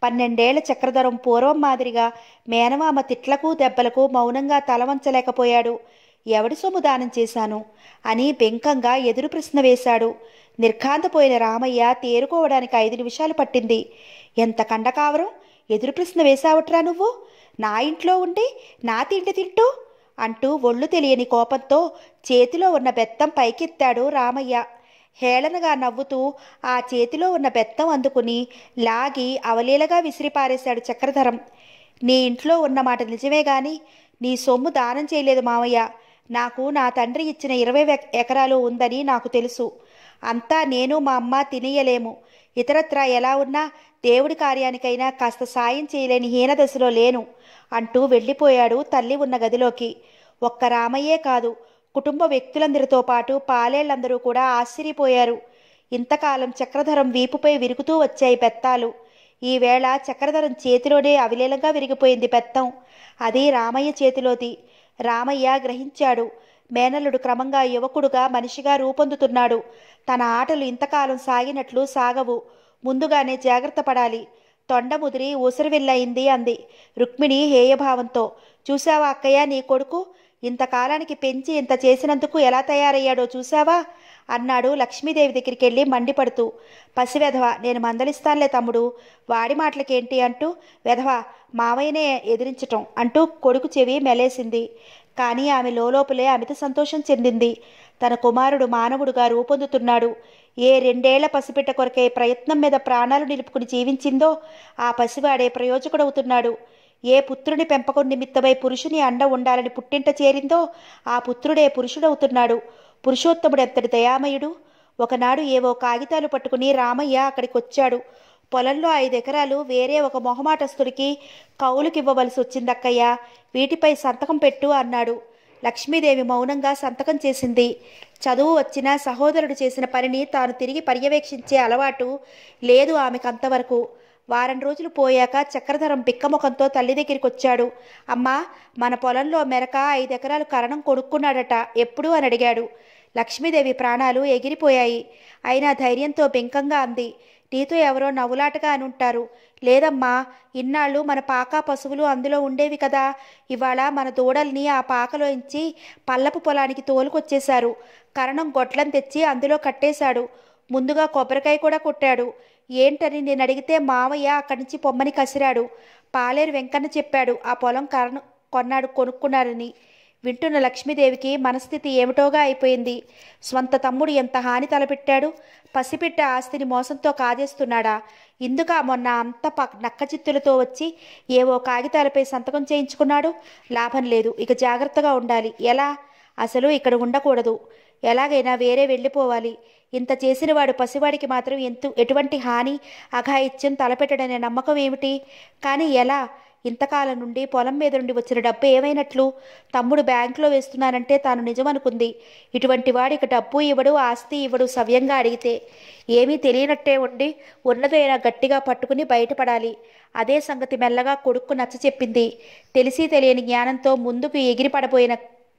Speaker 1: పన్నెండేళ్ల చక్రధరం పూర్వం మాదిరిగా మేనమామ తిట్లకు దెబ్బలకు మౌనంగా తలవంచలేకపోయాడు ఎవడి సొమ్ము దానం చేశాను అని బెంకంగా ఎదురు ప్రశ్న వేశాడు నిర్ఘాంతపోయిన రామయ్య తేరుకోవడానికి ఐదు నిమిషాలు పట్టింది ఎంత కండకావరం ఎదురు ప్రశ్న వేశావట్రా నువ్వు నా ఇంట్లో ఉండి నా తిండి తింటూ అంటూ ఒళ్ళు తెలియని కోపంతో చేతిలో ఉన్న బెత్తం పైకెత్తాడు రామయ్య హేళనగా నవ్వుతూ ఆ చేతిలో ఉన్న బెత్తం అందుకుని లాగి అవలీలగా విసిరిపారేశాడు చక్రధరం నీ ఇంట్లో ఉన్న మాట నిజమే గాని నీ సొమ్ము దానం చేయలేదు మామయ్య నాకు నా తండ్రి ఇచ్చిన ఇరవై ఎక- ఎకరాలు ఉందని నాకు తెలుసు అంతా నేను మా అమ్మ తినేయలేము ఇతరత్రా ఎలా ఉన్నా దేవుడి కార్యానికైనా కాస్త సాయం చేయలేని హీనదశలో లేను అంటూ వెళ్ళిపోయాడు తల్లి ఉన్న గదిలోకి ఒక్క రామయ్యే కాదు కుటుంబ వ్యక్తులందరితో పాటు పాలేళ్లందరూ కూడా ఆశ్చర్యపోయారు ఇంతకాలం చక్రధరం వీపుపై విరుగుతూ వచ్చాయి బెత్తాలు ఈవేళ చక్రధరం చేతిలోనే అవిలీలంగా విరిగిపోయింది బెత్తం అది రామయ్య చేతిలోది రామయ్య గ్రహించాడు మేనల్లుడు క్రమంగా యువకుడుగా మనిషిగా రూపొందుతున్నాడు తన ఆటలు ఇంతకాలం సాగినట్లు సాగవు ముందుగానే జాగ్రత్త పడాలి తొండ ముదిరి ఊసరవిల్లయింది అంది రుక్మిణి హేయభావంతో చూశావా అక్కయ్య నీ కొడుకు ఇంతకాలానికి పెంచి ఇంత చేసినందుకు ఎలా తయారయ్యాడో చూశావా అన్నాడు లక్ష్మీదేవి దగ్గరికి వెళ్ళి మండిపడుతూ పసి వెధవ నేను మందలిస్తానులే తమ్ముడు వాడి మాటలకేంటి అంటూ వెధవ మావయ్యనే ఎదిరించటం అంటూ కొడుకు చెవి మెలేసింది కానీ ఆమె లోపలే అమిత సంతోషం చెందింది తన కుమారుడు మానవుడుగా రూపొందుతున్నాడు ఏ రెండేళ్ల పసిపిట్ట కొరకే ప్రయత్నం మీద ప్రాణాలు నిలుపుకుని జీవించిందో ఆ పసివాడే ప్రయోజకుడవుతున్నాడు ఏ పుత్రుని పెంపకం నిమిత్తమై పురుషుని అండ ఉండాలని పుట్టింట చేరిందో ఆ పుత్రుడే పురుషుడవుతున్నాడు పురుషోత్తముడు ఎంతటి దయామయుడు ఒకనాడు ఏవో కాగితాలు పట్టుకుని రామయ్య అక్కడికి వచ్చాడు పొలంలో ఐదు ఎకరాలు వేరే ఒక మొహమాటస్తుడికి కౌలుకివ్వవలసి వచ్చిందక్కయ్య వీటిపై సంతకం పెట్టు అన్నాడు లక్ష్మీదేవి మౌనంగా సంతకం చేసింది చదువు వచ్చిన సహోదరుడు చేసిన పనిని తాను తిరిగి పర్యవేక్షించే అలవాటు లేదు ఆమెకు అంతవరకు వారం రోజులు పోయాక చక్రధరం బిక్కముఖంతో తల్లి దగ్గరికి వచ్చాడు అమ్మా మన పొలంలో మెరక ఐదు ఎకరాలు కరణం కొనుక్కున్నాడట ఎప్పుడు అని అడిగాడు లక్ష్మీదేవి ప్రాణాలు ఎగిరిపోయాయి అయినా ధైర్యంతో బెంకంగా అంది నీతో ఎవరో నవ్వులాటగా అనుంటారు లేదమ్మా ఇన్నాళ్ళు మన పాక పశువులు అందులో ఉండేవి కదా ఇవాళ మన దూడల్ని ఆ పాకలో ఇంచి పల్లపు పొలానికి తోలుకొచ్చేశారు కరణం గొడ్లం తెచ్చి అందులో కట్టేశాడు ముందుగా కొబ్బరికాయ కూడా కొట్టాడు ఏంటని నేను అడిగితే మావయ్య అక్కడి నుంచి పొమ్మని కసిరాడు పాలేరు వెంకన్న చెప్పాడు ఆ పొలం కరణం కొన్నాడు కొనుక్కున్నారని వింటున్న లక్ష్మీదేవికి మనస్థితి ఏమిటోగా అయిపోయింది స్వంత తమ్ముడు ఎంత హాని తలపెట్టాడు పసిపిట్ట ఆస్తిని మోసంతో కాజేస్తున్నాడా ఇందుక మొన్న అంత ప నక్కచిత్తులతో వచ్చి ఏవో కాగితాలపై సంతకం చేయించుకున్నాడు లాభం లేదు ఇక జాగ్రత్తగా ఉండాలి ఎలా అసలు ఇక్కడ ఉండకూడదు ఎలాగైనా వేరే వెళ్ళిపోవాలి ఇంత చేసిన వాడు పసివాడికి మాత్రం ఎంతు ఎటువంటి హాని అఘాయిత్యం తలపెట్టడనే నమ్మకం ఏమిటి కానీ ఎలా ఇంతకాలం నుండి పొలం మీద నుండి వచ్చిన డబ్బు ఏమైనట్లు తమ్ముడు బ్యాంకులో వేస్తున్నానంటే తాను నిజమనుకుంది ఇటువంటి వాడికి డబ్బు ఇవ్వడు ఆస్తి ఇవ్వడు సవ్యంగా అడిగితే ఏమీ తెలియనట్టే ఉండి ఉన్నదైనా గట్టిగా పట్టుకుని బయటపడాలి అదే సంగతి మెల్లగా కొడుక్కు నచ్చ చెప్పింది తెలిసి తెలియని జ్ఞానంతో ముందుకు ఎగిరి పడబోయిన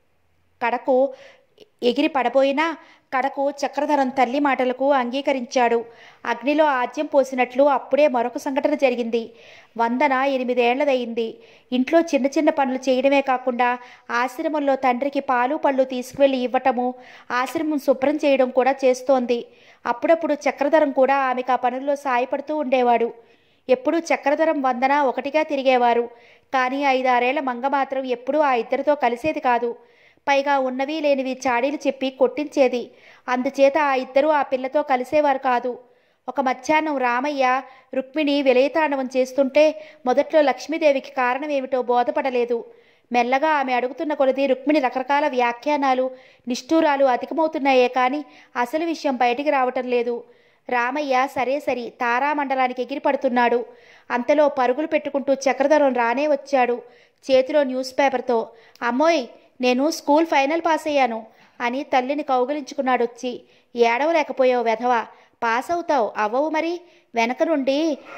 Speaker 1: కడకు ఎగిరి పడబోయినా కడకు చక్రధరం తల్లి మాటలకు అంగీకరించాడు అగ్నిలో ఆజ్యం పోసినట్లు అప్పుడే మరొక సంఘటన జరిగింది వందన ఎనిమిదేళ్లదయింది ఇంట్లో చిన్న చిన్న పనులు చేయడమే కాకుండా ఆశ్రమంలో తండ్రికి పాలు పళ్ళు తీసుకువెళ్ళి ఇవ్వటము ఆశ్రమం శుభ్రం చేయడం కూడా చేస్తోంది అప్పుడప్పుడు చక్రధరం కూడా ఆమెకు ఆ పనుల్లో సాయపడుతూ ఉండేవాడు ఎప్పుడూ చక్రధరం వందన ఒకటిగా తిరిగేవారు కానీ ఐదారేళ్ల మంగ మాత్రం ఎప్పుడూ ఆ ఇద్దరితో కలిసేది కాదు పైగా ఉన్నవి లేనివి చాడీలు చెప్పి కొట్టించేది అందుచేత ఆ ఇద్దరూ ఆ పిల్లతో కలిసేవారు కాదు ఒక మధ్యాహ్నం రామయ్య రుక్మిణి విలయతాండవం చేస్తుంటే మొదట్లో లక్ష్మీదేవికి కారణం ఏమిటో బోధపడలేదు మెల్లగా ఆమె అడుగుతున్న కొలది రుక్మిణి రకరకాల వ్యాఖ్యానాలు నిష్ఠూరాలు అధికమవుతున్నాయే కానీ అసలు విషయం బయటికి రావటం లేదు రామయ్య సరే సరి తారామండలానికి ఎగిరిపడుతున్నాడు అంతలో పరుగులు పెట్టుకుంటూ చక్రధరం రానే వచ్చాడు చేతిలో న్యూస్ పేపర్తో అమ్మోయ్ నేను స్కూల్ ఫైనల్ పాస్ అయ్యాను అని తల్లిని కౌగిలించుకున్నాడు వచ్చి ఏడవలేకపోయావు వెధవ పాస్ అవుతావు అవ్వవు మరి వెనక నుండి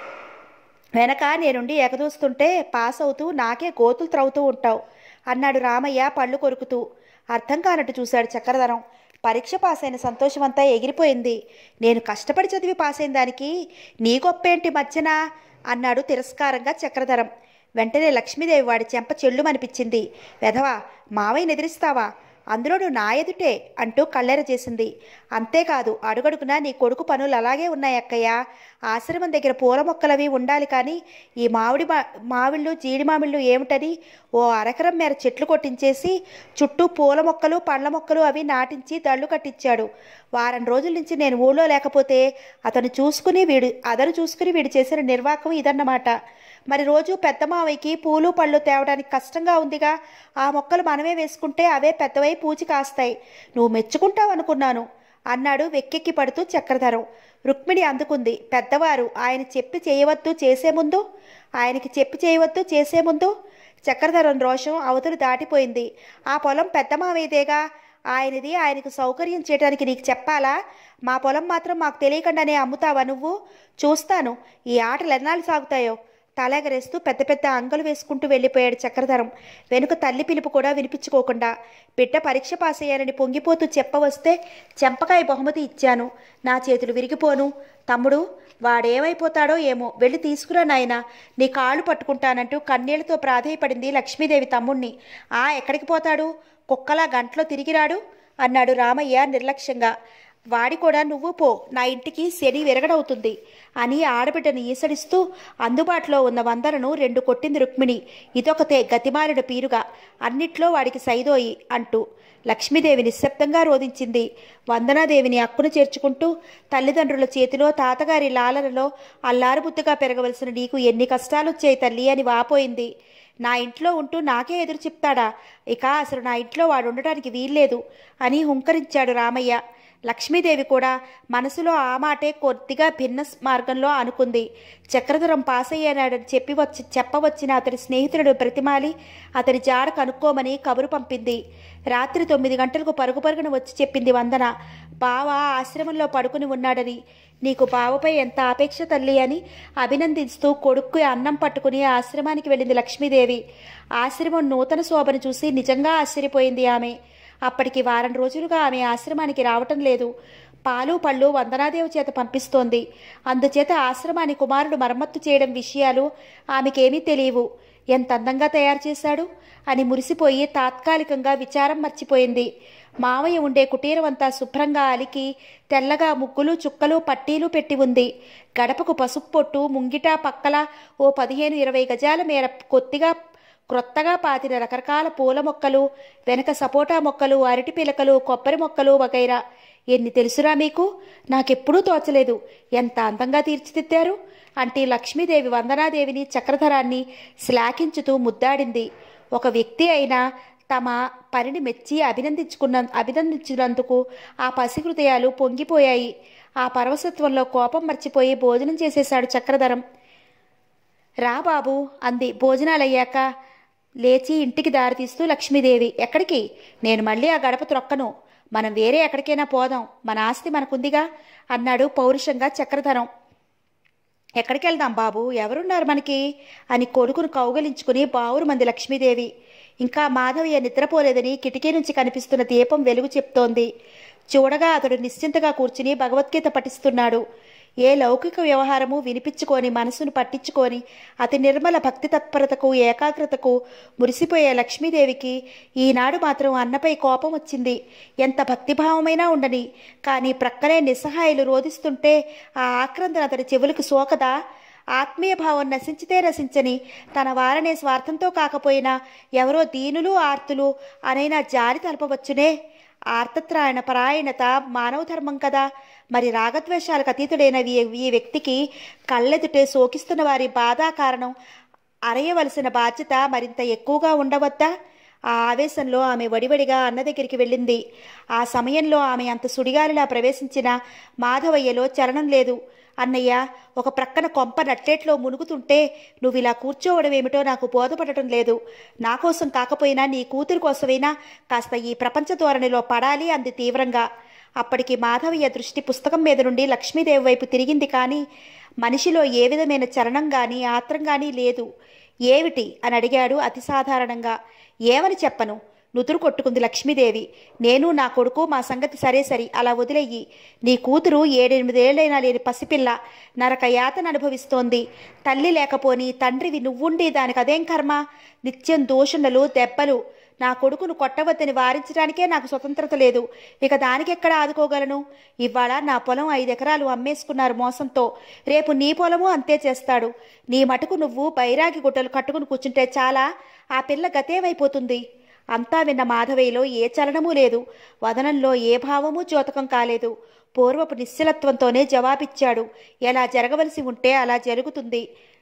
Speaker 1: వెనక నేనుండి ఎగదూస్తుంటే పాస్ అవుతూ నాకే గోతులు త్రవుతూ ఉంటావు అన్నాడు రామయ్య పళ్ళు కొరుకుతూ అర్థం కానట్టు చూశాడు చక్రధరం పరీక్ష పాస్ అయిన సంతోషమంతా ఎగిరిపోయింది నేను కష్టపడి చదివి పాస్ అయిన దానికి నీ గొప్పేంటి మధ్యన అన్నాడు తిరస్కారంగా చక్రధరం వెంటనే లక్ష్మీదేవి వాడి చెంప చెల్లుమనిపించింది వెధవా మావయ్యని ఎదిరిస్తావా అందులోనూ నా ఎదుటే అంటూ కళ్ళెర చేసింది అంతేకాదు అడుగడుగునా నీ కొడుకు పనులు అలాగే ఉన్నాయి అక్కయ్య ఆశ్రమం దగ్గర పూల మొక్కలవి ఉండాలి కానీ ఈ మామిడి మా మామిళ్ళు జీడి మామిళ్ళు ఏమిటని ఓ అరకరం మేర చెట్లు కొట్టించేసి చుట్టూ పూల మొక్కలు పండ్ల మొక్కలు అవి నాటించి దళ్ళు కట్టించాడు వారం రోజుల నుంచి నేను ఊళ్ళో లేకపోతే అతను చూసుకుని వీడు అతను చూసుకుని వీడు చేసిన నిర్వాకం ఇదన్నమాట మరి రోజు పెద్ద మావయ్యకి పూలు పళ్ళు తేవడానికి కష్టంగా ఉందిగా ఆ మొక్కలు మనమే వేసుకుంటే అవే పెద్దవై పూచి కాస్తాయి నువ్వు మెచ్చుకుంటావు అనుకున్నాను అన్నాడు వెక్కెక్కి పడుతూ చక్రధరం రుక్మిణి అందుకుంది పెద్దవారు ఆయన చెప్పి చేయవద్దు చేసే ముందు ఆయనకి చెప్పి చేయవద్దు చేసే ముందు చక్రధరం రోషం అవతలు దాటిపోయింది ఆ పొలం పెద్ద మావయ్యదేగా ఆయనది ఆయనకు సౌకర్యం చేయడానికి నీకు చెప్పాలా మా పొలం మాత్రం మాకు తెలియకుండానే అమ్ముతావా నువ్వు చూస్తాను ఈ ఆటలు ఎన్నాళ్ళు సాగుతాయో తలెగరేస్తూ పెద్ద పెద్ద అంగలు వేసుకుంటూ వెళ్ళిపోయాడు చక్రధరం వెనుక తల్లి పిలుపు కూడా వినిపించుకోకుండా బిడ్డ పరీక్ష పాస్ అయ్యానని పొంగిపోతూ చెప్పవస్తే చెంపకాయ బహుమతి ఇచ్చాను నా చేతులు విరిగిపోను తమ్ముడు వాడేమైపోతాడో ఏమో వెళ్ళి తీసుకురా నాయనా నీ కాళ్ళు పట్టుకుంటానంటూ కన్నీళ్లతో ప్రాధేయపడింది లక్ష్మీదేవి తమ్ముణ్ణి ఆ ఎక్కడికి పోతాడు కుక్కలా గంటలో తిరిగిరాడు అన్నాడు రామయ్య నిర్లక్ష్యంగా వాడి కూడా నువ్వు పో నా ఇంటికి శని విరగడవుతుంది అని ఆడబిడ్డను ఈసడిస్తూ అందుబాటులో ఉన్న వందలను రెండు కొట్టింది రుక్మిణి ఇదొకతే గతిమారుడు పీరుగా అన్నిట్లో వాడికి సైదోయి అంటూ లక్ష్మీదేవి నిశ్శబ్దంగా రోధించింది వందనాదేవిని అక్కును చేర్చుకుంటూ తల్లిదండ్రుల చేతిలో తాతగారి లాలనలో అల్లారుబుద్దుగా పెరగవలసిన నీకు ఎన్ని కష్టాలొచ్చాయి తల్లి అని వాపోయింది నా ఇంట్లో ఉంటూ నాకే ఎదురు చెప్తాడా ఇక అసలు నా ఇంట్లో వాడు ఉండటానికి వీల్లేదు అని హుంకరించాడు రామయ్య లక్ష్మీదేవి కూడా మనసులో ఆ మాటే కొద్దిగా భిన్న మార్గంలో అనుకుంది చక్రధరం పాస్ అయ్యాడని చెప్పి వచ్చి చెప్పవచ్చిన అతని స్నేహితుడు ప్రతిమాలి అతని జాడ కనుక్కోమని కబురు పంపింది రాత్రి తొమ్మిది గంటలకు పరుగు పరుగున వచ్చి చెప్పింది వందన బావ ఆశ్రమంలో పడుకుని ఉన్నాడని నీకు బావపై ఎంత ఆపేక్ష తల్లి అని అభినందిస్తూ కొడుక్కు అన్నం పట్టుకుని ఆశ్రమానికి వెళ్ళింది లక్ష్మీదేవి ఆశ్రమం నూతన శోభను చూసి నిజంగా ఆశ్చర్యపోయింది ఆమె అప్పటికి వారం రోజులుగా ఆమె ఆశ్రమానికి రావటం లేదు పాలు పళ్ళు వందనాదేవి చేత పంపిస్తోంది అందుచేత ఆశ్రమాన్ని కుమారుడు మరమ్మత్తు చేయడం విషయాలు ఆమెకేమీ తెలియవు ఎంత అందంగా తయారు చేశాడు అని మురిసిపోయి తాత్కాలికంగా విచారం మర్చిపోయింది మావయ్య ఉండే కుటీరం అంతా శుభ్రంగా అలికి తెల్లగా ముగ్గులు చుక్కలు పట్టీలు పెట్టి ఉంది గడపకు పసుపు పొట్టు ముంగిట పక్కల ఓ పదిహేను ఇరవై గజాల మేర కొద్దిగా క్రొత్తగా పాతిన రకరకాల పూల మొక్కలు వెనక సపోటా మొక్కలు అరటి పిలకలు కొబ్బరి మొక్కలు వగైరా ఎన్ని తెలుసురా మీకు నాకెప్పుడూ తోచలేదు ఎంత అందంగా తీర్చిదిద్దారు అంటే లక్ష్మీదేవి వందనాదేవిని చక్రధరాన్ని శ్లాఘించుతూ ముద్దాడింది ఒక వ్యక్తి అయినా తమ పనిని మెచ్చి అభినందించుకున్న అభినందించినందుకు ఆ పసిహృదయాలు పొంగిపోయాయి ఆ పరవసత్వంలో కోపం మర్చిపోయి భోజనం చేసేశాడు చక్రధరం రా బాబు అంది భోజనాలయ్యాక లేచి ఇంటికి దారితీస్తూ లక్ష్మీదేవి ఎక్కడికి నేను మళ్ళీ ఆ గడప త్రొక్కను మనం వేరే ఎక్కడికైనా పోదాం మన ఆస్తి మనకుందిగా అన్నాడు పౌరుషంగా చక్రధరం ఎక్కడికి వెళ్దాం బాబు ఎవరున్నారు మనకి అని కొడుకును కౌగలించుకుని బావురు మంది లక్ష్మీదేవి ఇంకా మాధవయ్య నిద్రపోలేదని కిటికీ నుంచి కనిపిస్తున్న దీపం వెలుగు చెప్తోంది చూడగా అతడు నిశ్చింతగా కూర్చుని భగవద్గీత పఠిస్తున్నాడు ఏ లౌకిక వ్యవహారము వినిపించుకొని మనసును పట్టించుకొని అతి నిర్మల భక్తి తత్పరతకు ఏకాగ్రతకు మురిసిపోయే లక్ష్మీదేవికి ఈనాడు మాత్రం అన్నపై కోపం వచ్చింది ఎంత భక్తిభావమైనా ఉండని కానీ ప్రక్కనే నిస్సహాయులు రోధిస్తుంటే ఆ ఆక్రందన అతడి చెవులకు సోకదా ఆత్మీయ భావం నశించితే రసించని తన వారనే స్వార్థంతో కాకపోయినా ఎవరో దీనులు ఆర్తులు అనైనా జారి తలపవచ్చునే ఆర్తత్రాయణ పరాయణత మానవ ధర్మం కదా మరి రాగద్వేషాలకు అతీతుడైన ఈ ఈ వ్యక్తికి కళ్ళెదుటే సోకిస్తున్న వారి బాధా కారణం అరయవలసిన బాధ్యత మరింత ఎక్కువగా ఉండవద్దా ఆ ఆవేశంలో ఆమె వడివడిగా అన్న దగ్గరికి వెళ్ళింది ఆ సమయంలో ఆమె అంత సుడిగాలిలా ప్రవేశించిన మాధవయ్యలో చలనం లేదు అన్నయ్య ఒక ప్రక్కన కొంప నట్టేట్లో మునుగుతుంటే నువ్వు ఇలా కూర్చోవడం ఏమిటో నాకు బోధపడటం లేదు నా కోసం కాకపోయినా నీ కూతురు కోసమైనా కాస్త ఈ ప్రపంచ ధోరణిలో పడాలి అంది తీవ్రంగా అప్పటికి మాధవయ్య దృష్టి పుస్తకం మీద నుండి లక్ష్మీదేవి వైపు తిరిగింది కానీ మనిషిలో ఏ విధమైన చలనం కానీ ఆత్రం కానీ లేదు ఏమిటి అని అడిగాడు అతి సాధారణంగా ఏమని చెప్పను నుదురు కొట్టుకుంది లక్ష్మీదేవి నేను నా కొడుకు మా సంగతి సరే సరి అలా వదిలేయి నీ కూతురు ఏడెనిమిదేళ్లైనా లేని పసిపిల్ల నరక యాతన అనుభవిస్తోంది తల్లి లేకపోని తండ్రివి నువ్వుండి దానికి అదేం కర్మ నిత్యం దూషణలు దెబ్బలు నా కొడుకును కొట్టవద్దని వారించడానికే నాకు స్వతంత్రత లేదు ఇక దానికెక్కడ ఆదుకోగలను ఇవాళ నా పొలం ఐదు ఎకరాలు అమ్మేసుకున్నారు మోసంతో రేపు నీ పొలము అంతే చేస్తాడు నీ మటుకు నువ్వు బైరాగి గుడ్డలు కట్టుకుని కూర్చుంటే చాలా ఆ పిల్ల గతేమైపోతుంది అంతా విన్న మాధవయ్యలో ఏ చలనమూ లేదు వదనంలో ఏ భావమూ ద్యోతకం కాలేదు పూర్వపు నిశ్చలత్వంతోనే జవాబిచ్చాడు ఎలా జరగవలసి ఉంటే అలా జరుగుతుంది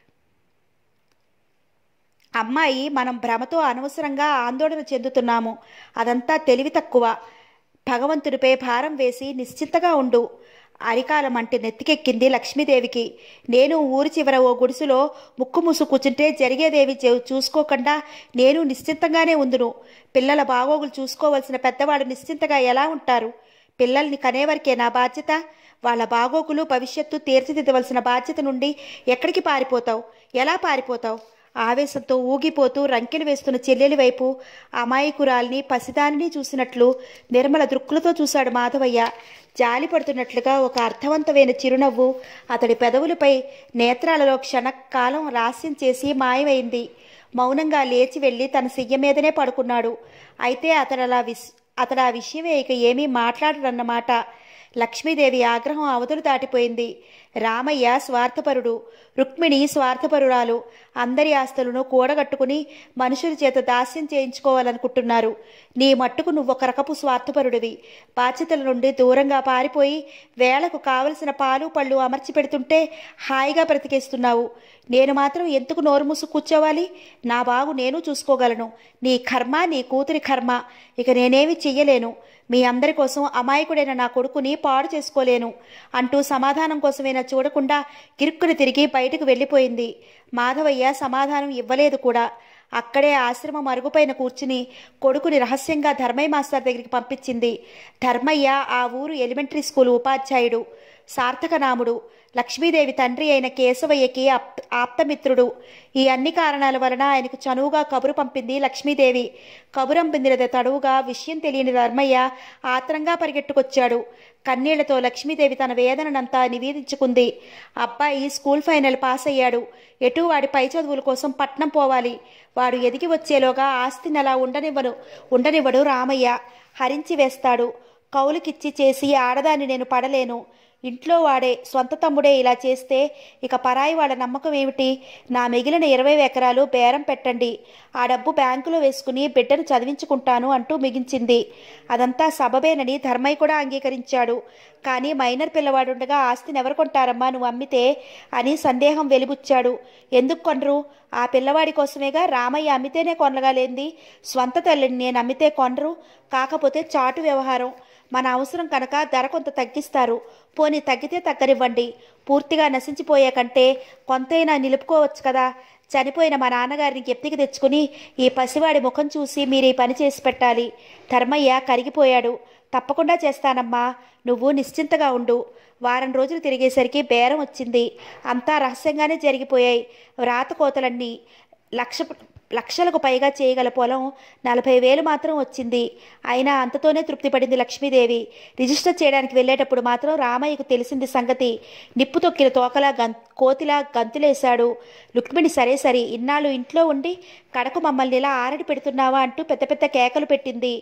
Speaker 1: అమ్మాయి మనం భ్రమతో అనవసరంగా ఆందోళన చెందుతున్నాము అదంతా తెలివి తక్కువ భగవంతుడిపై భారం వేసి నిశ్చింతగా ఉండు అరికాలం అంటే నెత్తికెక్కింది లక్ష్మీదేవికి నేను ఊరి చివర ఓ గుడిసులో ముక్కు మూసు కూర్చుంటే జరిగేదేవి చూ- చూసుకోకుండా నేను నిశ్చింతంగానే ఉందును పిల్లల బాగోగులు చూసుకోవలసిన పెద్దవాడు నిశ్చింతగా ఎలా ఉంటారు పిల్లల్ని కనేవరకే నా బాధ్యత వాళ్ళ బాగోగులు భవిష్యత్తు తీర్చిదిద్దవలసిన బాధ్యత నుండి ఎక్కడికి పారిపోతావు ఎలా పారిపోతావు ఆవేశంతో ఊగిపోతూ రంకెలు వేస్తున్న చెల్లెలి వైపు అమాయకురాల్ని పసిదానిని చూసినట్లు నిర్మల దృక్కులతో చూశాడు మాధవయ్య జాలి పడుతున్నట్లుగా ఒక అర్థవంతమైన చిరునవ్వు అతడి పెదవులపై నేత్రాలలో క్షణకాలం రాస్యం చేసి మాయమైంది మౌనంగా లేచి వెళ్ళి తన సియ్య మీదనే పడుకున్నాడు అయితే అతడు అలా విస్ అతడు ఆ విషయమే ఇక ఏమీ మాట్లాడరన్నమాట లక్ష్మీదేవి ఆగ్రహం అవధులు దాటిపోయింది రామయ్య స్వార్థపరుడు రుక్మిణి స్వార్థపరురాలు అందరి ఆస్తులను కూడగట్టుకుని మనుషుల చేత దాస్యం చేయించుకోవాలనుకుంటున్నారు నీ మట్టుకు నువ్వొక రకపు స్వార్థపరుడివి బాధ్యతల నుండి దూరంగా పారిపోయి వేళకు కావలసిన పాలు పళ్ళు అమర్చి పెడుతుంటే హాయిగా బ్రతికేస్తున్నావు నేను మాత్రం ఎందుకు నోరు మూసు కూర్చోవాలి నా బాగు నేను చూసుకోగలను నీ కర్మ నీ కూతురి కర్మ ఇక నేనేమి చెయ్యలేను మీ అందరి కోసం అమాయకుడైన నా కొడుకుని పాడు చేసుకోలేను అంటూ సమాధానం కోసమైనా చూడకుండా కిరుక్కుని తిరిగి బయటకు వెళ్ళిపోయింది మాధవయ్య సమాధానం ఇవ్వలేదు కూడా అక్కడే ఆశ్రమం అరుగుపైన కూర్చుని కొడుకుని రహస్యంగా ధర్మయ్య మాస్టర్ దగ్గరికి పంపించింది ధర్మయ్య ఆ ఊరు ఎలిమెంటరీ స్కూల్ ఉపాధ్యాయుడు సార్థకనాముడు లక్ష్మీదేవి తండ్రి అయిన కేశవయ్యకి ఆప్ ఆప్తమిత్రుడు ఈ అన్ని కారణాల వలన ఆయనకు చనువుగా కబురు పంపింది లక్ష్మీదేవి కబురంపిందిన తడువుగా విషయం తెలియని ధర్మయ్య ఆత్రంగా పరిగెట్టుకొచ్చాడు కన్నీళ్లతో లక్ష్మీదేవి తన వేదననంతా నివేదించుకుంది అబ్బాయి స్కూల్ ఫైనల్ పాస్ అయ్యాడు ఎటు వాడి పై చదువుల కోసం పట్నం పోవాలి వాడు ఎదిగి వచ్చేలోగా ఆస్తిని అలా ఉండనివ్వను ఉండనివ్వడు రామయ్య హరించి వేస్తాడు కౌలుకిచ్చి చేసి ఆడదాన్ని నేను పడలేను ఇంట్లో వాడే సొంత తమ్ముడే ఇలా చేస్తే ఇక పరాయి వాళ్ళ నమ్మకం ఏమిటి నా మిగిలిన ఇరవై ఎకరాలు బేరం పెట్టండి ఆ డబ్బు బ్యాంకులో వేసుకుని బిడ్డను చదివించుకుంటాను అంటూ మిగించింది అదంతా సబబేనని ధర్మయ్య కూడా అంగీకరించాడు కానీ మైనర్ పిల్లవాడుండగా ఆస్తిని ఎవరు కొంటారమ్మా నువ్వు అమ్మితే అని సందేహం వెలిబుచ్చాడు ఎందుకు కొనరు ఆ పిల్లవాడి కోసమేగా రామయ్య అమ్మితేనే కొనగలేంది స్వంత తల్లిని నేను అమ్మితే కొనరు కాకపోతే చాటు వ్యవహారం మన అవసరం కనుక ధర కొంత తగ్గిస్తారు పోనీ తగ్గితే తగ్గనివ్వండి పూర్తిగా నశించిపోయే కంటే కొంతైనా నిలుపుకోవచ్చు కదా చనిపోయిన మా నాన్నగారిని జ్ఞప్తికి తెచ్చుకుని ఈ పసివాడి ముఖం చూసి మీరు ఈ పని చేసి పెట్టాలి ధర్మయ్య కరిగిపోయాడు తప్పకుండా చేస్తానమ్మా నువ్వు నిశ్చింతగా ఉండు వారం రోజులు తిరిగేసరికి బేరం వచ్చింది అంతా రహస్యంగానే జరిగిపోయాయి రాతకోతలన్నీ లక్ష లక్షలకు పైగా చేయగల పొలం నలభై వేలు మాత్రం వచ్చింది అయినా అంతతోనే తృప్తి పడింది లక్ష్మీదేవి రిజిస్టర్ చేయడానికి వెళ్ళేటప్పుడు మాత్రం రామయ్యకు తెలిసింది సంగతి నిప్పు తొక్కిన తోకలా గం కోతిలా గంతులేశాడు రుక్మిణి సరే సరే ఇన్నాళ్ళు ఇంట్లో ఉండి కడకు మమ్మల్ని ఇలా ఆరడి పెడుతున్నావా అంటూ పెద్ద పెద్ద కేకలు పెట్టింది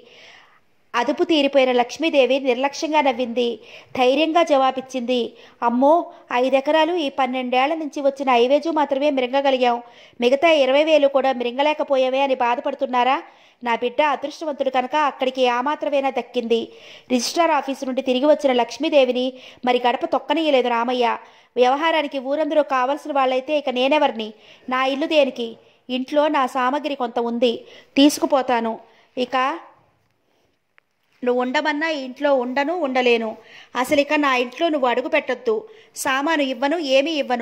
Speaker 1: అదుపు తీరిపోయిన లక్ష్మీదేవి నిర్లక్ష్యంగా నవ్వింది ధైర్యంగా జవాబిచ్చింది అమ్మో ఐదెకరాలు ఈ పన్నెండేళ్ల నుంచి వచ్చిన ఐవేజు మాత్రమే మిరింగగలిగాం మిగతా ఇరవై వేలు కూడా మిరింగలేకపోయావే అని బాధపడుతున్నారా నా బిడ్డ అదృష్టవంతుడు కనుక అక్కడికి ఆ మాత్రమేనా దక్కింది రిజిస్ట్రార్ ఆఫీసు నుండి తిరిగి వచ్చిన లక్ష్మీదేవిని మరి గడప తొక్కనీయలేదు రామయ్య వ్యవహారానికి ఊరందరూ కావలసిన వాళ్ళైతే ఇక నేనెవరిని నా ఇల్లు దేనికి ఇంట్లో నా సామగ్రి కొంత ఉంది తీసుకుపోతాను ఇక నువ్వు ఉండమన్నా ఈ ఇంట్లో ఉండను ఉండలేను అసలు ఇక నా ఇంట్లో నువ్వు అడుగు పెట్టొద్దు సామాను ఇవ్వను ఏమీ ఇవ్వను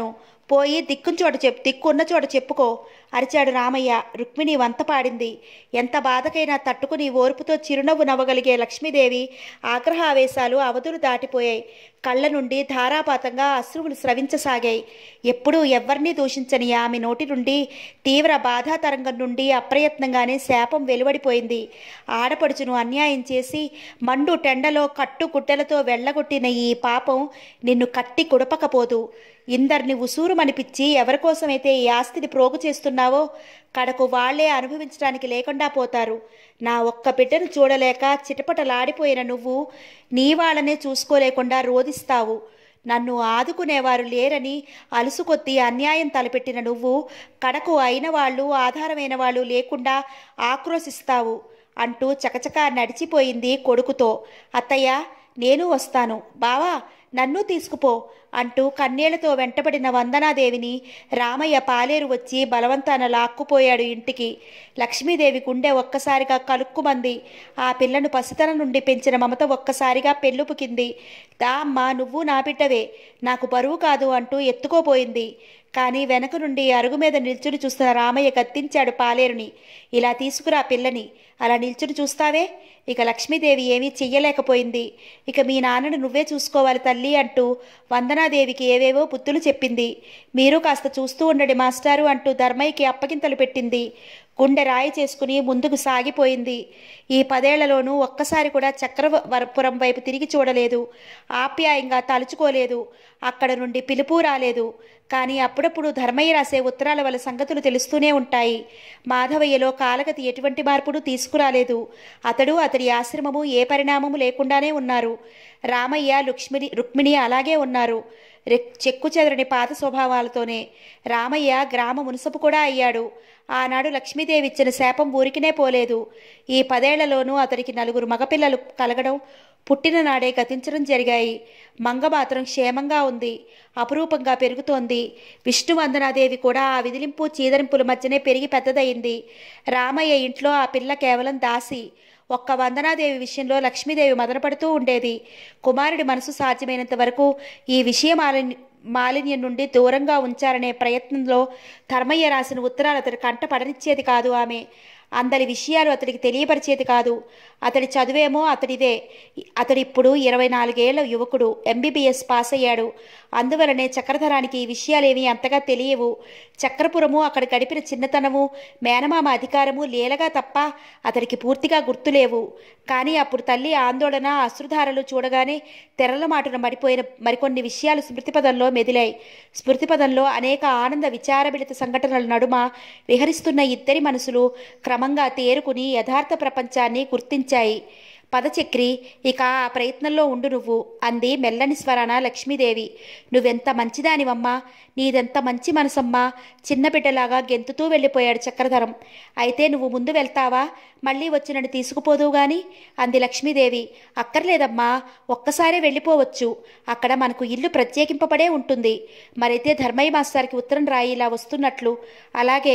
Speaker 1: పోయి దిక్కున చోట చెప్పు దిక్కున్న చోట చెప్పుకో అరిచాడు రామయ్య రుక్మిణి వంత పాడింది ఎంత బాధకైనా తట్టుకుని ఓర్పుతో చిరునవ్వు నవ్వగలిగే లక్ష్మీదేవి ఆగ్రహావేశాలు అవధులు దాటిపోయాయి కళ్ళ నుండి ధారాపాతంగా అశ్రువులు స్రవించసాగాయి ఎప్పుడూ ఎవ్వరినీ దూషించని ఆమె నోటి నుండి తీవ్ర బాధా తరంగం నుండి అప్రయత్నంగానే శాపం వెలువడిపోయింది ఆడపడుచును అన్యాయం చేసి మండు టెండలో కట్టు గుడ్డలతో వెళ్ళగొట్టిన ఈ పాపం నిన్ను కట్టి కుడపకపోదు ఇందరిని ఉసూరుమనిపించి ఎవరికోసమైతే ఈ ఆస్తిని ప్రోగు చేస్తున్నావో కడకు వాళ్లే అనుభవించడానికి లేకుండా పోతారు నా ఒక్క బిడ్డను చూడలేక చిటపటలాడిపోయిన నువ్వు నీ వాళ్ళనే చూసుకోలేకుండా రోధిస్తావు నన్ను ఆదుకునేవారు లేరని అలుసుకొత్తి అన్యాయం తలపెట్టిన నువ్వు కడకు అయిన వాళ్ళు ఆధారమైన వాళ్ళు లేకుండా ఆక్రోశిస్తావు అంటూ చకచకా నడిచిపోయింది కొడుకుతో అత్తయ్య నేను వస్తాను బావా నన్ను తీసుకుపో అంటూ కన్నీళ్లతో వెంటబడిన వందనాదేవిని రామయ్య పాలేరు వచ్చి బలవంతాన లాక్కుపోయాడు ఇంటికి లక్ష్మీదేవి గుండె ఒక్కసారిగా కలుక్కుమంది ఆ పిల్లను పసితనం నుండి పెంచిన మమత ఒక్కసారిగా పెళ్ళుపుకింది దా అమ్మా నువ్వు నా బిడ్డవే నాకు బరువు కాదు అంటూ ఎత్తుకోపోయింది కానీ వెనక నుండి అరుగు మీద నిల్చుని చూస్తున్న రామయ్య గద్దించాడు పాలేరుని ఇలా తీసుకురా పిల్లని అలా నిల్చుని చూస్తావే ఇక లక్ష్మీదేవి ఏమీ చెయ్యలేకపోయింది ఇక మీ నాన్నను నువ్వే చూసుకోవాలి తల్లి అంటూ వందనాదేవికి ఏవేవో బుద్ధులు చెప్పింది మీరు కాస్త చూస్తూ ఉండండి మాస్టారు అంటూ ధర్మయ్యకి అప్పగింతలు పెట్టింది గుండె రాయి చేసుకుని ముందుకు సాగిపోయింది ఈ పదేళ్లలోనూ ఒక్కసారి కూడా చక్రవరపురం వైపు తిరిగి చూడలేదు ఆప్యాయంగా తలుచుకోలేదు అక్కడ నుండి పిలుపు రాలేదు కానీ అప్పుడప్పుడు ధర్మయ్య రాసే ఉత్తరాల వల్ల సంగతులు తెలుస్తూనే ఉంటాయి మాధవయ్యలో కాలగతి ఎటువంటి మార్పును తీసుకురాలేదు అతడు అతడి ఆశ్రమము ఏ పరిణామము లేకుండానే ఉన్నారు రామయ్య లుక్ష్మిని రుక్మిణి అలాగే ఉన్నారు రెక్- చెక్కు చెదరని పాత స్వభావాలతోనే రామయ్య గ్రామ మునసపు కూడా అయ్యాడు ఆనాడు లక్ష్మీదేవి ఇచ్చిన శాపం ఊరికినే పోలేదు ఈ పదేళ్లలోనూ అతనికి నలుగురు మగపిల్లలు కలగడం పుట్టిన నాడే గతించడం జరిగాయి మంగ మాత్రం క్షేమంగా ఉంది అపురూపంగా పెరుగుతోంది విష్ణువందనాదేవి కూడా ఆ విదిలింపు చీదరింపుల మధ్యనే పెరిగి పెద్దదయింది రామయ్య ఇంట్లో ఆ పిల్ల కేవలం దాసి ఒక్క వందనాదేవి విషయంలో లక్ష్మీదేవి మదనపడుతూ ఉండేది కుమారుడి మనసు సాధ్యమైనంత వరకు ఈ విషయ మాలిన్య మాలిన్యం నుండి దూరంగా ఉంచాలనే ప్రయత్నంలో ధర్మయ్య రాసిన ఉత్తరాలు అతడి కంట పడనిచ్చేది కాదు ఆమె అందరి విషయాలు అతడికి తెలియపరిచేది కాదు అతడి చదువేమో అతడిదే అతడి ఇప్పుడు ఇరవై నాలుగేళ్ల యువకుడు ఎంబీబీఎస్ పాస్ అయ్యాడు అందువలనే చక్రధరానికి ఈ విషయాలేమీ అంతగా తెలియవు చక్రపురము అక్కడ గడిపిన చిన్నతనము మేనమామ అధికారము లీలగా తప్ప అతడికి పూర్తిగా గుర్తులేవు కానీ అప్పుడు తల్లి ఆందోళన అశ్రుధారలు చూడగానే తెరల మాటున మడిపోయిన మరికొన్ని విషయాలు స్మృతిపదంలో మెదిలాయి స్మృతిపదంలో అనేక ఆనంద విచారభిడిత సంఘటనల నడుమ విహరిస్తున్న ఇద్దరి మనసులు క్రమంగా తేరుకుని యథార్థ ప్రపంచాన్ని గుర్తించాయి పదచక్రి ఇక ఆ ప్రయత్నంలో ఉండు నువ్వు అంది మెల్లని స్వరాన లక్ష్మీదేవి నువ్వెంత మంచిదానివమ్మా నీదెంత మంచి మనసమ్మా చిన్న బిడ్డలాగా గెంతుతూ వెళ్ళిపోయాడు చక్రధరం అయితే నువ్వు ముందు వెళ్తావా మళ్ళీ వచ్చి నన్ను తీసుకుపోదువు గాని అంది లక్ష్మీదేవి అక్కర్లేదమ్మా ఒక్కసారే వెళ్ళిపోవచ్చు అక్కడ మనకు ఇల్లు ప్రత్యేకింపబడే ఉంటుంది మరైతే ధర్మయ్య మాస్టర్కి ఉత్తరం రాయి ఇలా వస్తున్నట్లు అలాగే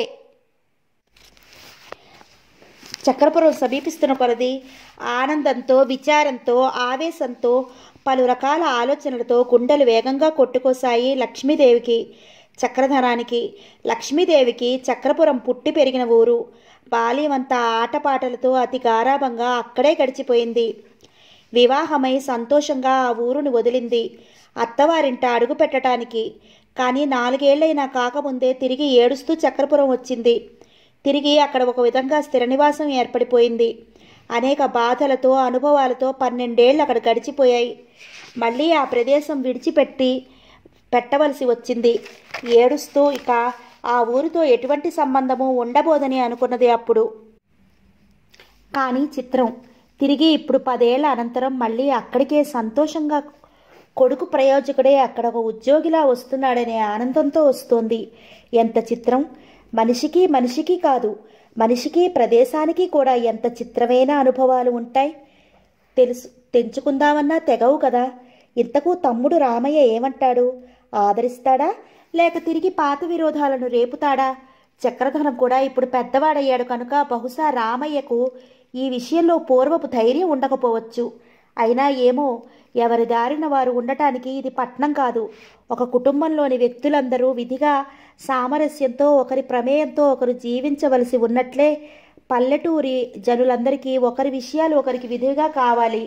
Speaker 1: చక్రపురం సమీపిస్తున్న కొలది ఆనందంతో విచారంతో ఆవేశంతో పలు రకాల ఆలోచనలతో గుండెలు వేగంగా కొట్టుకోసాయి లక్ష్మీదేవికి చక్రధరానికి లక్ష్మీదేవికి చక్రపురం పుట్టి పెరిగిన ఊరు బాల్యమంతా ఆటపాటలతో అతి గారాభంగా అక్కడే గడిచిపోయింది వివాహమై సంతోషంగా ఆ ఊరుని వదిలింది అత్తవారింట అడుగు పెట్టడానికి కానీ నాలుగేళ్లైనా కాకముందే తిరిగి ఏడుస్తూ చక్రపురం వచ్చింది తిరిగి అక్కడ ఒక విధంగా స్థిర నివాసం ఏర్పడిపోయింది అనేక బాధలతో అనుభవాలతో పన్నెండేళ్ళు అక్కడ గడిచిపోయాయి మళ్ళీ ఆ ప్రదేశం విడిచిపెట్టి పెట్టవలసి వచ్చింది ఏడుస్తూ ఇక ఆ ఊరితో ఎటువంటి సంబంధము ఉండబోదని అనుకున్నది అప్పుడు కానీ చిత్రం తిరిగి ఇప్పుడు పదేళ్ల అనంతరం మళ్ళీ అక్కడికే సంతోషంగా కొడుకు ప్రయోజకుడే అక్కడ ఒక ఉద్యోగిలా వస్తున్నాడనే ఆనందంతో వస్తోంది ఎంత చిత్రం మనిషికి మనిషికి కాదు మనిషికి ప్రదేశానికి కూడా ఎంత చిత్రమైన అనుభవాలు ఉంటాయి తెలుసు తెంచుకుందామన్నా తెగవు కదా ఇంతకు తమ్ముడు రామయ్య ఏమంటాడు ఆదరిస్తాడా లేక తిరిగి పాత విరోధాలను రేపుతాడా చక్రధనం కూడా ఇప్పుడు పెద్దవాడయ్యాడు కనుక బహుశా రామయ్యకు ఈ విషయంలో పూర్వపు ధైర్యం ఉండకపోవచ్చు అయినా ఏమో ఎవరి దారిన వారు ఉండటానికి ఇది పట్నం కాదు ఒక కుటుంబంలోని వ్యక్తులందరూ విధిగా సామరస్యంతో ఒకరి ప్రమేయంతో ఒకరు జీవించవలసి ఉన్నట్లే పల్లెటూరి జనులందరికీ ఒకరి విషయాలు ఒకరికి విధిగా కావాలి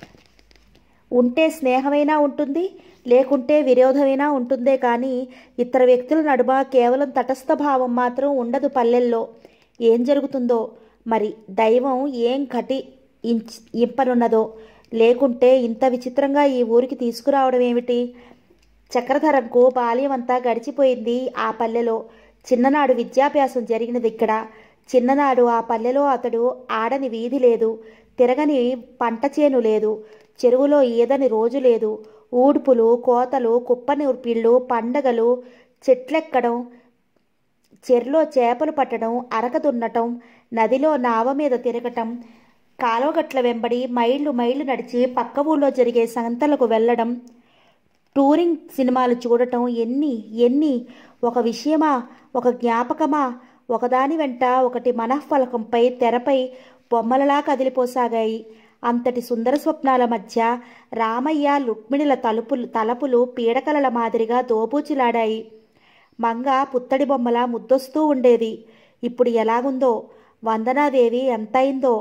Speaker 1: ఉంటే స్నేహమైనా ఉంటుంది లేకుంటే విరోధమైనా ఉంటుందే కానీ ఇతర వ్యక్తుల నడుమ కేవలం తటస్థ భావం మాత్రం ఉండదు పల్లెల్లో ఏం జరుగుతుందో మరి దైవం ఏం కటి ఇంచ్ ఇంపనున్నదో లేకుంటే ఇంత విచిత్రంగా ఈ ఊరికి తీసుకురావడం ఏమిటి చక్రధరంకు బాల్యం అంతా గడిచిపోయింది ఆ పల్లెలో చిన్ననాడు విద్యాభ్యాసం జరిగినది ఇక్కడ చిన్ననాడు ఆ పల్లెలో అతడు ఆడని వీధి లేదు తిరగని పంట చేను లేదు చెరువులో ఈదని రోజు లేదు ఊడ్పులు కోతలు కుప్పనూర్పిళ్ళు పండగలు చెట్లెక్కడం చెర్లో చేపలు పట్టడం అరక దున్నటం నదిలో నావ మీద తిరగటం కాలువగట్ల వెంబడి మైళ్ళు మైళ్ళు నడిచి పక్క ఊళ్ళో జరిగే సంతలకు వెళ్ళడం టూరింగ్ సినిమాలు చూడటం ఎన్ని ఎన్ని ఒక విషయమా ఒక జ్ఞాపకమా ఒకదాని వెంట ఒకటి మనఃఫలకంపై తెరపై బొమ్మలలా కదిలిపోసాగాయి అంతటి సుందర స్వప్నాల మధ్య రామయ్య రుక్మిణిల తలుపులు తలపులు పీడకలల మాదిరిగా దోబూచిలాడాయి మంగ పుత్తడి బొమ్మల ముద్దొస్తూ ఉండేది ఇప్పుడు ఎలాగుందో వందనాదేవి ఎంతయిందో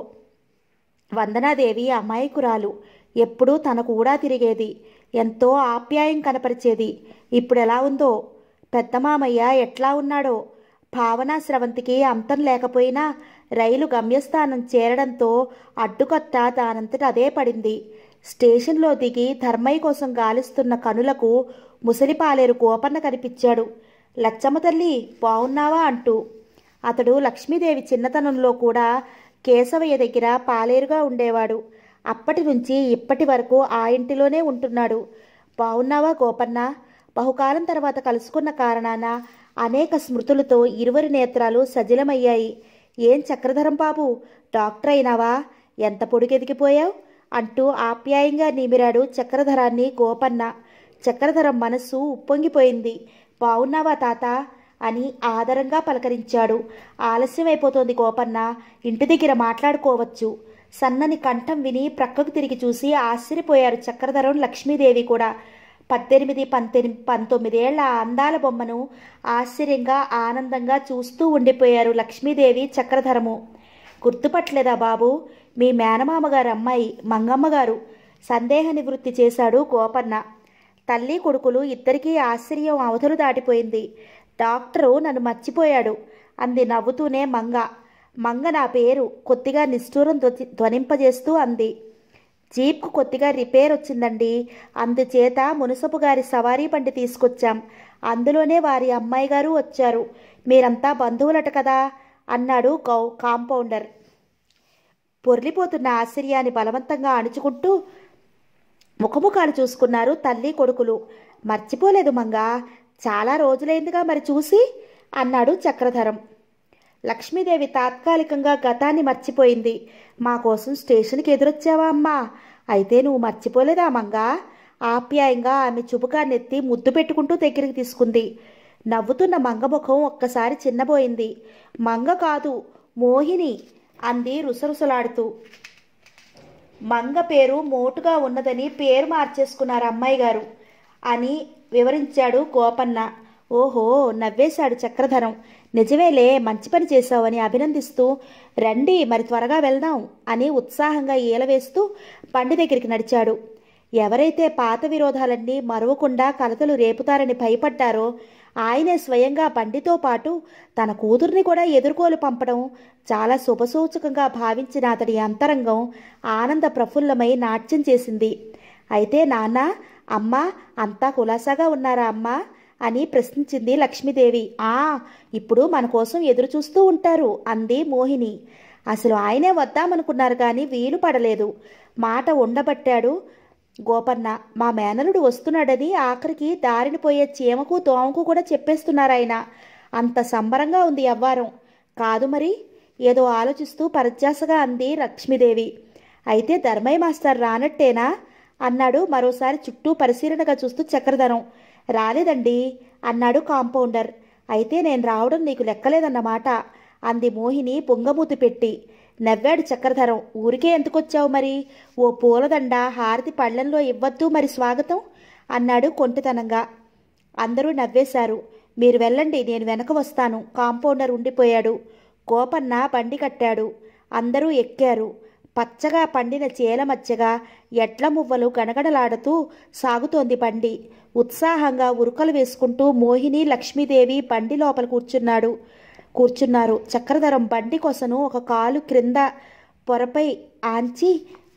Speaker 1: వందనాదేవి అమాయకురాలు ఎప్పుడూ తన కూడా తిరిగేది ఎంతో ఆప్యాయం కనపరిచేది ఇప్పుడు ఎలా ఉందో పెద్ద మామయ్య ఎట్లా ఉన్నాడో భావనా స్రవంతికి అంతం లేకపోయినా రైలు గమ్యస్థానం చేరడంతో అడ్డుకట్ట దానంతట అదే పడింది స్టేషన్లో దిగి ధర్మయ్య కోసం గాలిస్తున్న కనులకు ముసలిపాలేరు గోపన్న కనిపించాడు లచ్చమ్మ తల్లి బావున్నావా అంటూ అతడు లక్ష్మీదేవి చిన్నతనంలో కూడా కేశవయ్య దగ్గర పాలేరుగా ఉండేవాడు అప్పటి నుంచి ఇప్పటి వరకు ఆ ఇంటిలోనే ఉంటున్నాడు బావున్నావా గోపన్న బహుకాలం తర్వాత కలుసుకున్న కారణాన అనేక స్మృతులతో ఇరువురి నేత్రాలు సజలమయ్యాయి ఏం చక్రధరం బాబు డాక్టర్ అయినావా ఎంత పొడిగెదిగిపోయావు అంటూ ఆప్యాయంగా నిమిరాడు చక్రధరాన్ని గోపన్న చక్రధరం మనస్సు ఉప్పొంగిపోయింది బావున్నావా తాత అని ఆదరంగా పలకరించాడు ఆలస్యమైపోతోంది గోపన్న ఇంటి దగ్గర మాట్లాడుకోవచ్చు సన్నని కంఠం విని ప్రక్కకు తిరిగి చూసి ఆశ్చర్యపోయారు చక్రధరం లక్ష్మీదేవి కూడా పద్దెనిమిది పంతెని పంతొమ్మిదేళ్ల ఆ అందాల బొమ్మను ఆశ్చర్యంగా ఆనందంగా చూస్తూ ఉండిపోయారు లక్ష్మీదేవి చక్రధరము గుర్తుపట్టలేదా బాబు మీ మేనమామగారు అమ్మాయి మంగమ్మగారు సందేహ నివృత్తి చేశాడు గోపన్న తల్లి కొడుకులు ఇద్దరికీ ఆశ్చర్యం అవధులు దాటిపోయింది డాక్టరు నన్ను మర్చిపోయాడు అంది నవ్వుతూనే మంగ మంగ నా పేరు కొద్దిగా నిష్ఠూరం ధ్వని ధ్వనింపజేస్తూ అంది జీప్కు కొద్దిగా రిపేర్ వచ్చిందండి అందుచేత మునుసపు గారి సవారీ బండి తీసుకొచ్చాం అందులోనే వారి అమ్మాయి గారు వచ్చారు మీరంతా బంధువులట కదా అన్నాడు గౌ కాంపౌండర్ పొర్లిపోతున్న ఆశ్చర్యాన్ని బలవంతంగా అణుచుకుంటూ ముఖముఖాలు చూసుకున్నారు తల్లి కొడుకులు మర్చిపోలేదు మంగా చాలా రోజులైందిగా మరి చూసి అన్నాడు చక్రధరం లక్ష్మీదేవి తాత్కాలికంగా గతాన్ని మర్చిపోయింది మా కోసం స్టేషన్కి ఎదురొచ్చావా అమ్మా అయితే నువ్వు మర్చిపోలేదా మంగా ఆప్యాయంగా ఆమె చుబుకాన్నెత్తి ముద్దు పెట్టుకుంటూ దగ్గరికి తీసుకుంది నవ్వుతున్న మంగ ముఖం ఒక్కసారి చిన్నబోయింది మంగ కాదు మోహిని అంది రుసరుసలాడుతూ మంగ పేరు మోటుగా ఉన్నదని పేరు మార్చేసుకున్నారు అమ్మాయి గారు అని వివరించాడు గోపన్న ఓహో నవ్వేశాడు చక్రధరం నిజమేలే మంచి పని చేశావని అభినందిస్తూ రండి మరి త్వరగా వెళ్దాం అని ఉత్సాహంగా ఈలవేస్తూ బండి దగ్గరికి నడిచాడు ఎవరైతే పాత విరోధాలన్నీ మరవకుండా కలతలు రేపుతారని భయపడ్డారో ఆయనే స్వయంగా బండితో పాటు తన కూతుర్ని కూడా ఎదుర్కోలు పంపడం చాలా శుభసూచకంగా భావించిన అతడి అంతరంగం ఆనంద ప్రఫుల్లమై నాట్యం చేసింది అయితే నాన్న అమ్మ అంతా కులాసాగా ఉన్నారా అమ్మా అని ప్రశ్నించింది లక్ష్మీదేవి ఆ ఇప్పుడు మన కోసం ఎదురు చూస్తూ ఉంటారు అంది మోహిని అసలు ఆయనే వద్దామనుకున్నారు కానీ వీలు పడలేదు మాట ఉండబట్టాడు గోపన్న మా మేనలుడు వస్తున్నాడని ఆఖరికి దారిని పోయే చీమకు దోమకు కూడా చెప్పేస్తున్నారు ఆయన అంత సంబరంగా ఉంది అవ్వారం కాదు మరి ఏదో ఆలోచిస్తూ పరధ్యాసగా అంది లక్ష్మీదేవి అయితే ధర్మయ్య మాస్టర్ రానట్టేనా అన్నాడు మరోసారి చుట్టూ పరిశీలనగా చూస్తూ చక్రధరం రాలేదండి అన్నాడు కాంపౌండర్ అయితే నేను రావడం నీకు లెక్కలేదన్నమాట అంది మోహిని పొంగమూతి పెట్టి నవ్వాడు చక్రధరం ఊరికే ఎందుకొచ్చావు మరి ఓ పూలదండ హారతి పళ్ళెంలో ఇవ్వద్దు మరి స్వాగతం అన్నాడు కొంటితనంగా అందరూ నవ్వేశారు మీరు వెళ్ళండి నేను వెనక వస్తాను కాంపౌండర్ ఉండిపోయాడు గోపన్న బండి కట్టాడు అందరూ ఎక్కారు పచ్చగా పండిన చేల మధ్యగా ఎడ్ల మువ్వలు గణగడలాడుతూ సాగుతోంది బండి ఉత్సాహంగా ఉరుకలు వేసుకుంటూ మోహిని లక్ష్మీదేవి బండి లోపల కూర్చున్నాడు కూర్చున్నారు చక్రధరం బండి కొసను ఒక కాలు క్రింద పొరపై ఆంచి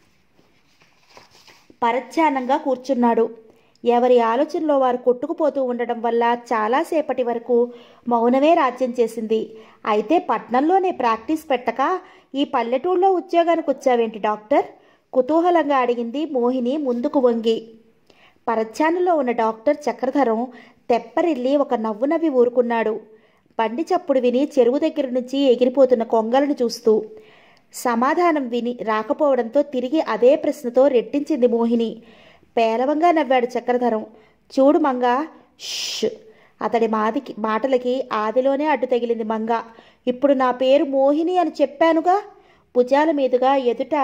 Speaker 1: పరధ్యానంగా కూర్చున్నాడు ఎవరి ఆలోచనలో వారు కొట్టుకుపోతూ ఉండడం వల్ల చాలాసేపటి వరకు మౌనమే రాజ్యం చేసింది అయితే పట్నంలోనే ప్రాక్టీస్ పెట్టక ఈ పల్లెటూళ్ళలో ఉద్యోగానికి వచ్చావేంటి డాక్టర్ కుతూహలంగా అడిగింది మోహిని ముందుకు వంగి పరధ్యానంలో ఉన్న డాక్టర్ చక్రధరం తెప్పరిల్లి ఒక నవ్వు నవ్వి ఊరుకున్నాడు బండి చప్పుడు విని చెరువు దగ్గర నుంచి ఎగిరిపోతున్న కొంగలను చూస్తూ సమాధానం విని రాకపోవడంతో తిరిగి అదే ప్రశ్నతో రెట్టించింది మోహిని పేలవంగా నవ్వాడు చక్రధరం చూడు మంగ ష్ అతడి మాదికి మాటలకి ఆదిలోనే అడ్డు తగిలింది మంగ ఇప్పుడు నా పేరు మోహిని అని చెప్పానుగా భుజాల మీదుగా ఎదుట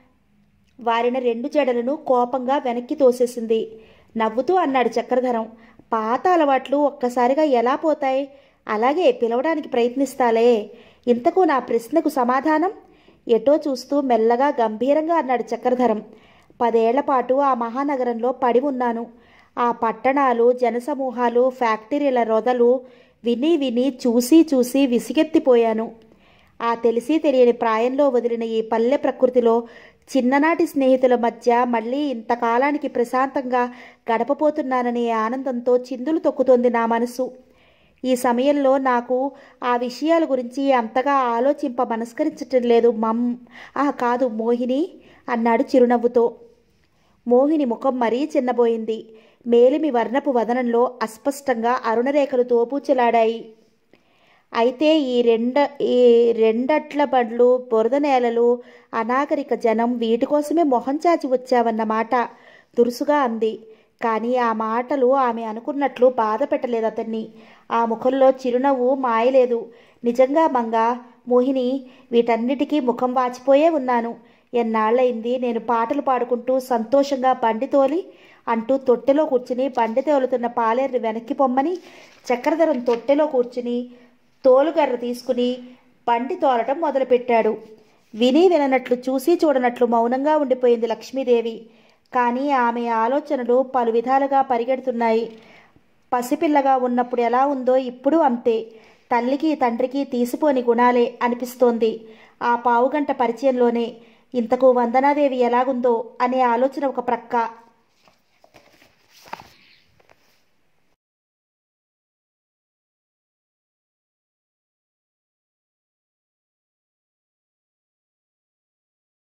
Speaker 1: వారిన రెండు జడలను కోపంగా వెనక్కి తోసేసింది నవ్వుతూ అన్నాడు చక్రధరం పాత అలవాట్లు ఒక్కసారిగా ఎలా పోతాయి అలాగే పిలవడానికి ప్రయత్నిస్తాలే ఇంతకు నా ప్రశ్నకు సమాధానం ఎటో చూస్తూ మెల్లగా గంభీరంగా అన్నాడు చక్రధరం పదేళ్ల పాటు ఆ మహానగరంలో పడి ఉన్నాను ఆ పట్టణాలు జనసమూహాలు ఫ్యాక్టరీల రొదలు విని విని చూసి చూసి విసిగెత్తిపోయాను ఆ తెలిసి తెలియని ప్రాయంలో వదిలిన ఈ పల్లె ప్రకృతిలో చిన్ననాటి స్నేహితుల మధ్య మళ్ళీ ఇంతకాలానికి ప్రశాంతంగా గడపపోతున్నాననే ఆనందంతో చిందులు తొక్కుతోంది నా మనసు ఈ సమయంలో నాకు ఆ విషయాల గురించి అంతగా ఆలోచింప మనస్కరించటం లేదు మమ్ ఆ కాదు మోహిని అన్నాడు చిరునవ్వుతో మోహిని ముఖం మరీ చిన్నబోయింది మేలిమి వర్ణపు వదనంలో అస్పష్టంగా అరుణరేఖలు తోబూచలాడాయి అయితే ఈ రెండ ఈ రెండట్ల బండ్లు బురద నేలలు అనాగరిక జనం వీటి కోసమే మొహం చాచి వచ్చావన్నమాట దురుసుగా అంది కానీ ఆ మాటలు ఆమె అనుకున్నట్లు బాధ పెట్టలేదు అతన్ని ఆ ముఖంలో చిరునవ్వు మాయలేదు నిజంగా మంగ మోహిని వీటన్నిటికీ ముఖం వాచిపోయే ఉన్నాను ఎన్నాళ్ళయింది నేను పాటలు పాడుకుంటూ సంతోషంగా బండి తోలి అంటూ తొట్టెలో కూర్చుని బండి తోలుతున్న పాలేరుని వెనక్కి పొమ్మని చక్రధరం తొట్టెలో కూర్చుని తోలుగర్ర తీసుకుని బండి తోలటం మొదలుపెట్టాడు విని విననట్లు చూసి చూడనట్లు మౌనంగా ఉండిపోయింది లక్ష్మీదేవి కానీ ఆమె ఆలోచనలు పలు విధాలుగా పరిగెడుతున్నాయి పసిపిల్లగా ఉన్నప్పుడు ఎలా ఉందో ఇప్పుడు అంతే తల్లికి తండ్రికి తీసిపోని గుణాలే అనిపిస్తోంది ఆ పావుగంట పరిచయంలోనే ఇంతకు వందనాదేవి ఎలాగుందో అనే ఆలోచన ఒక ప్రక్క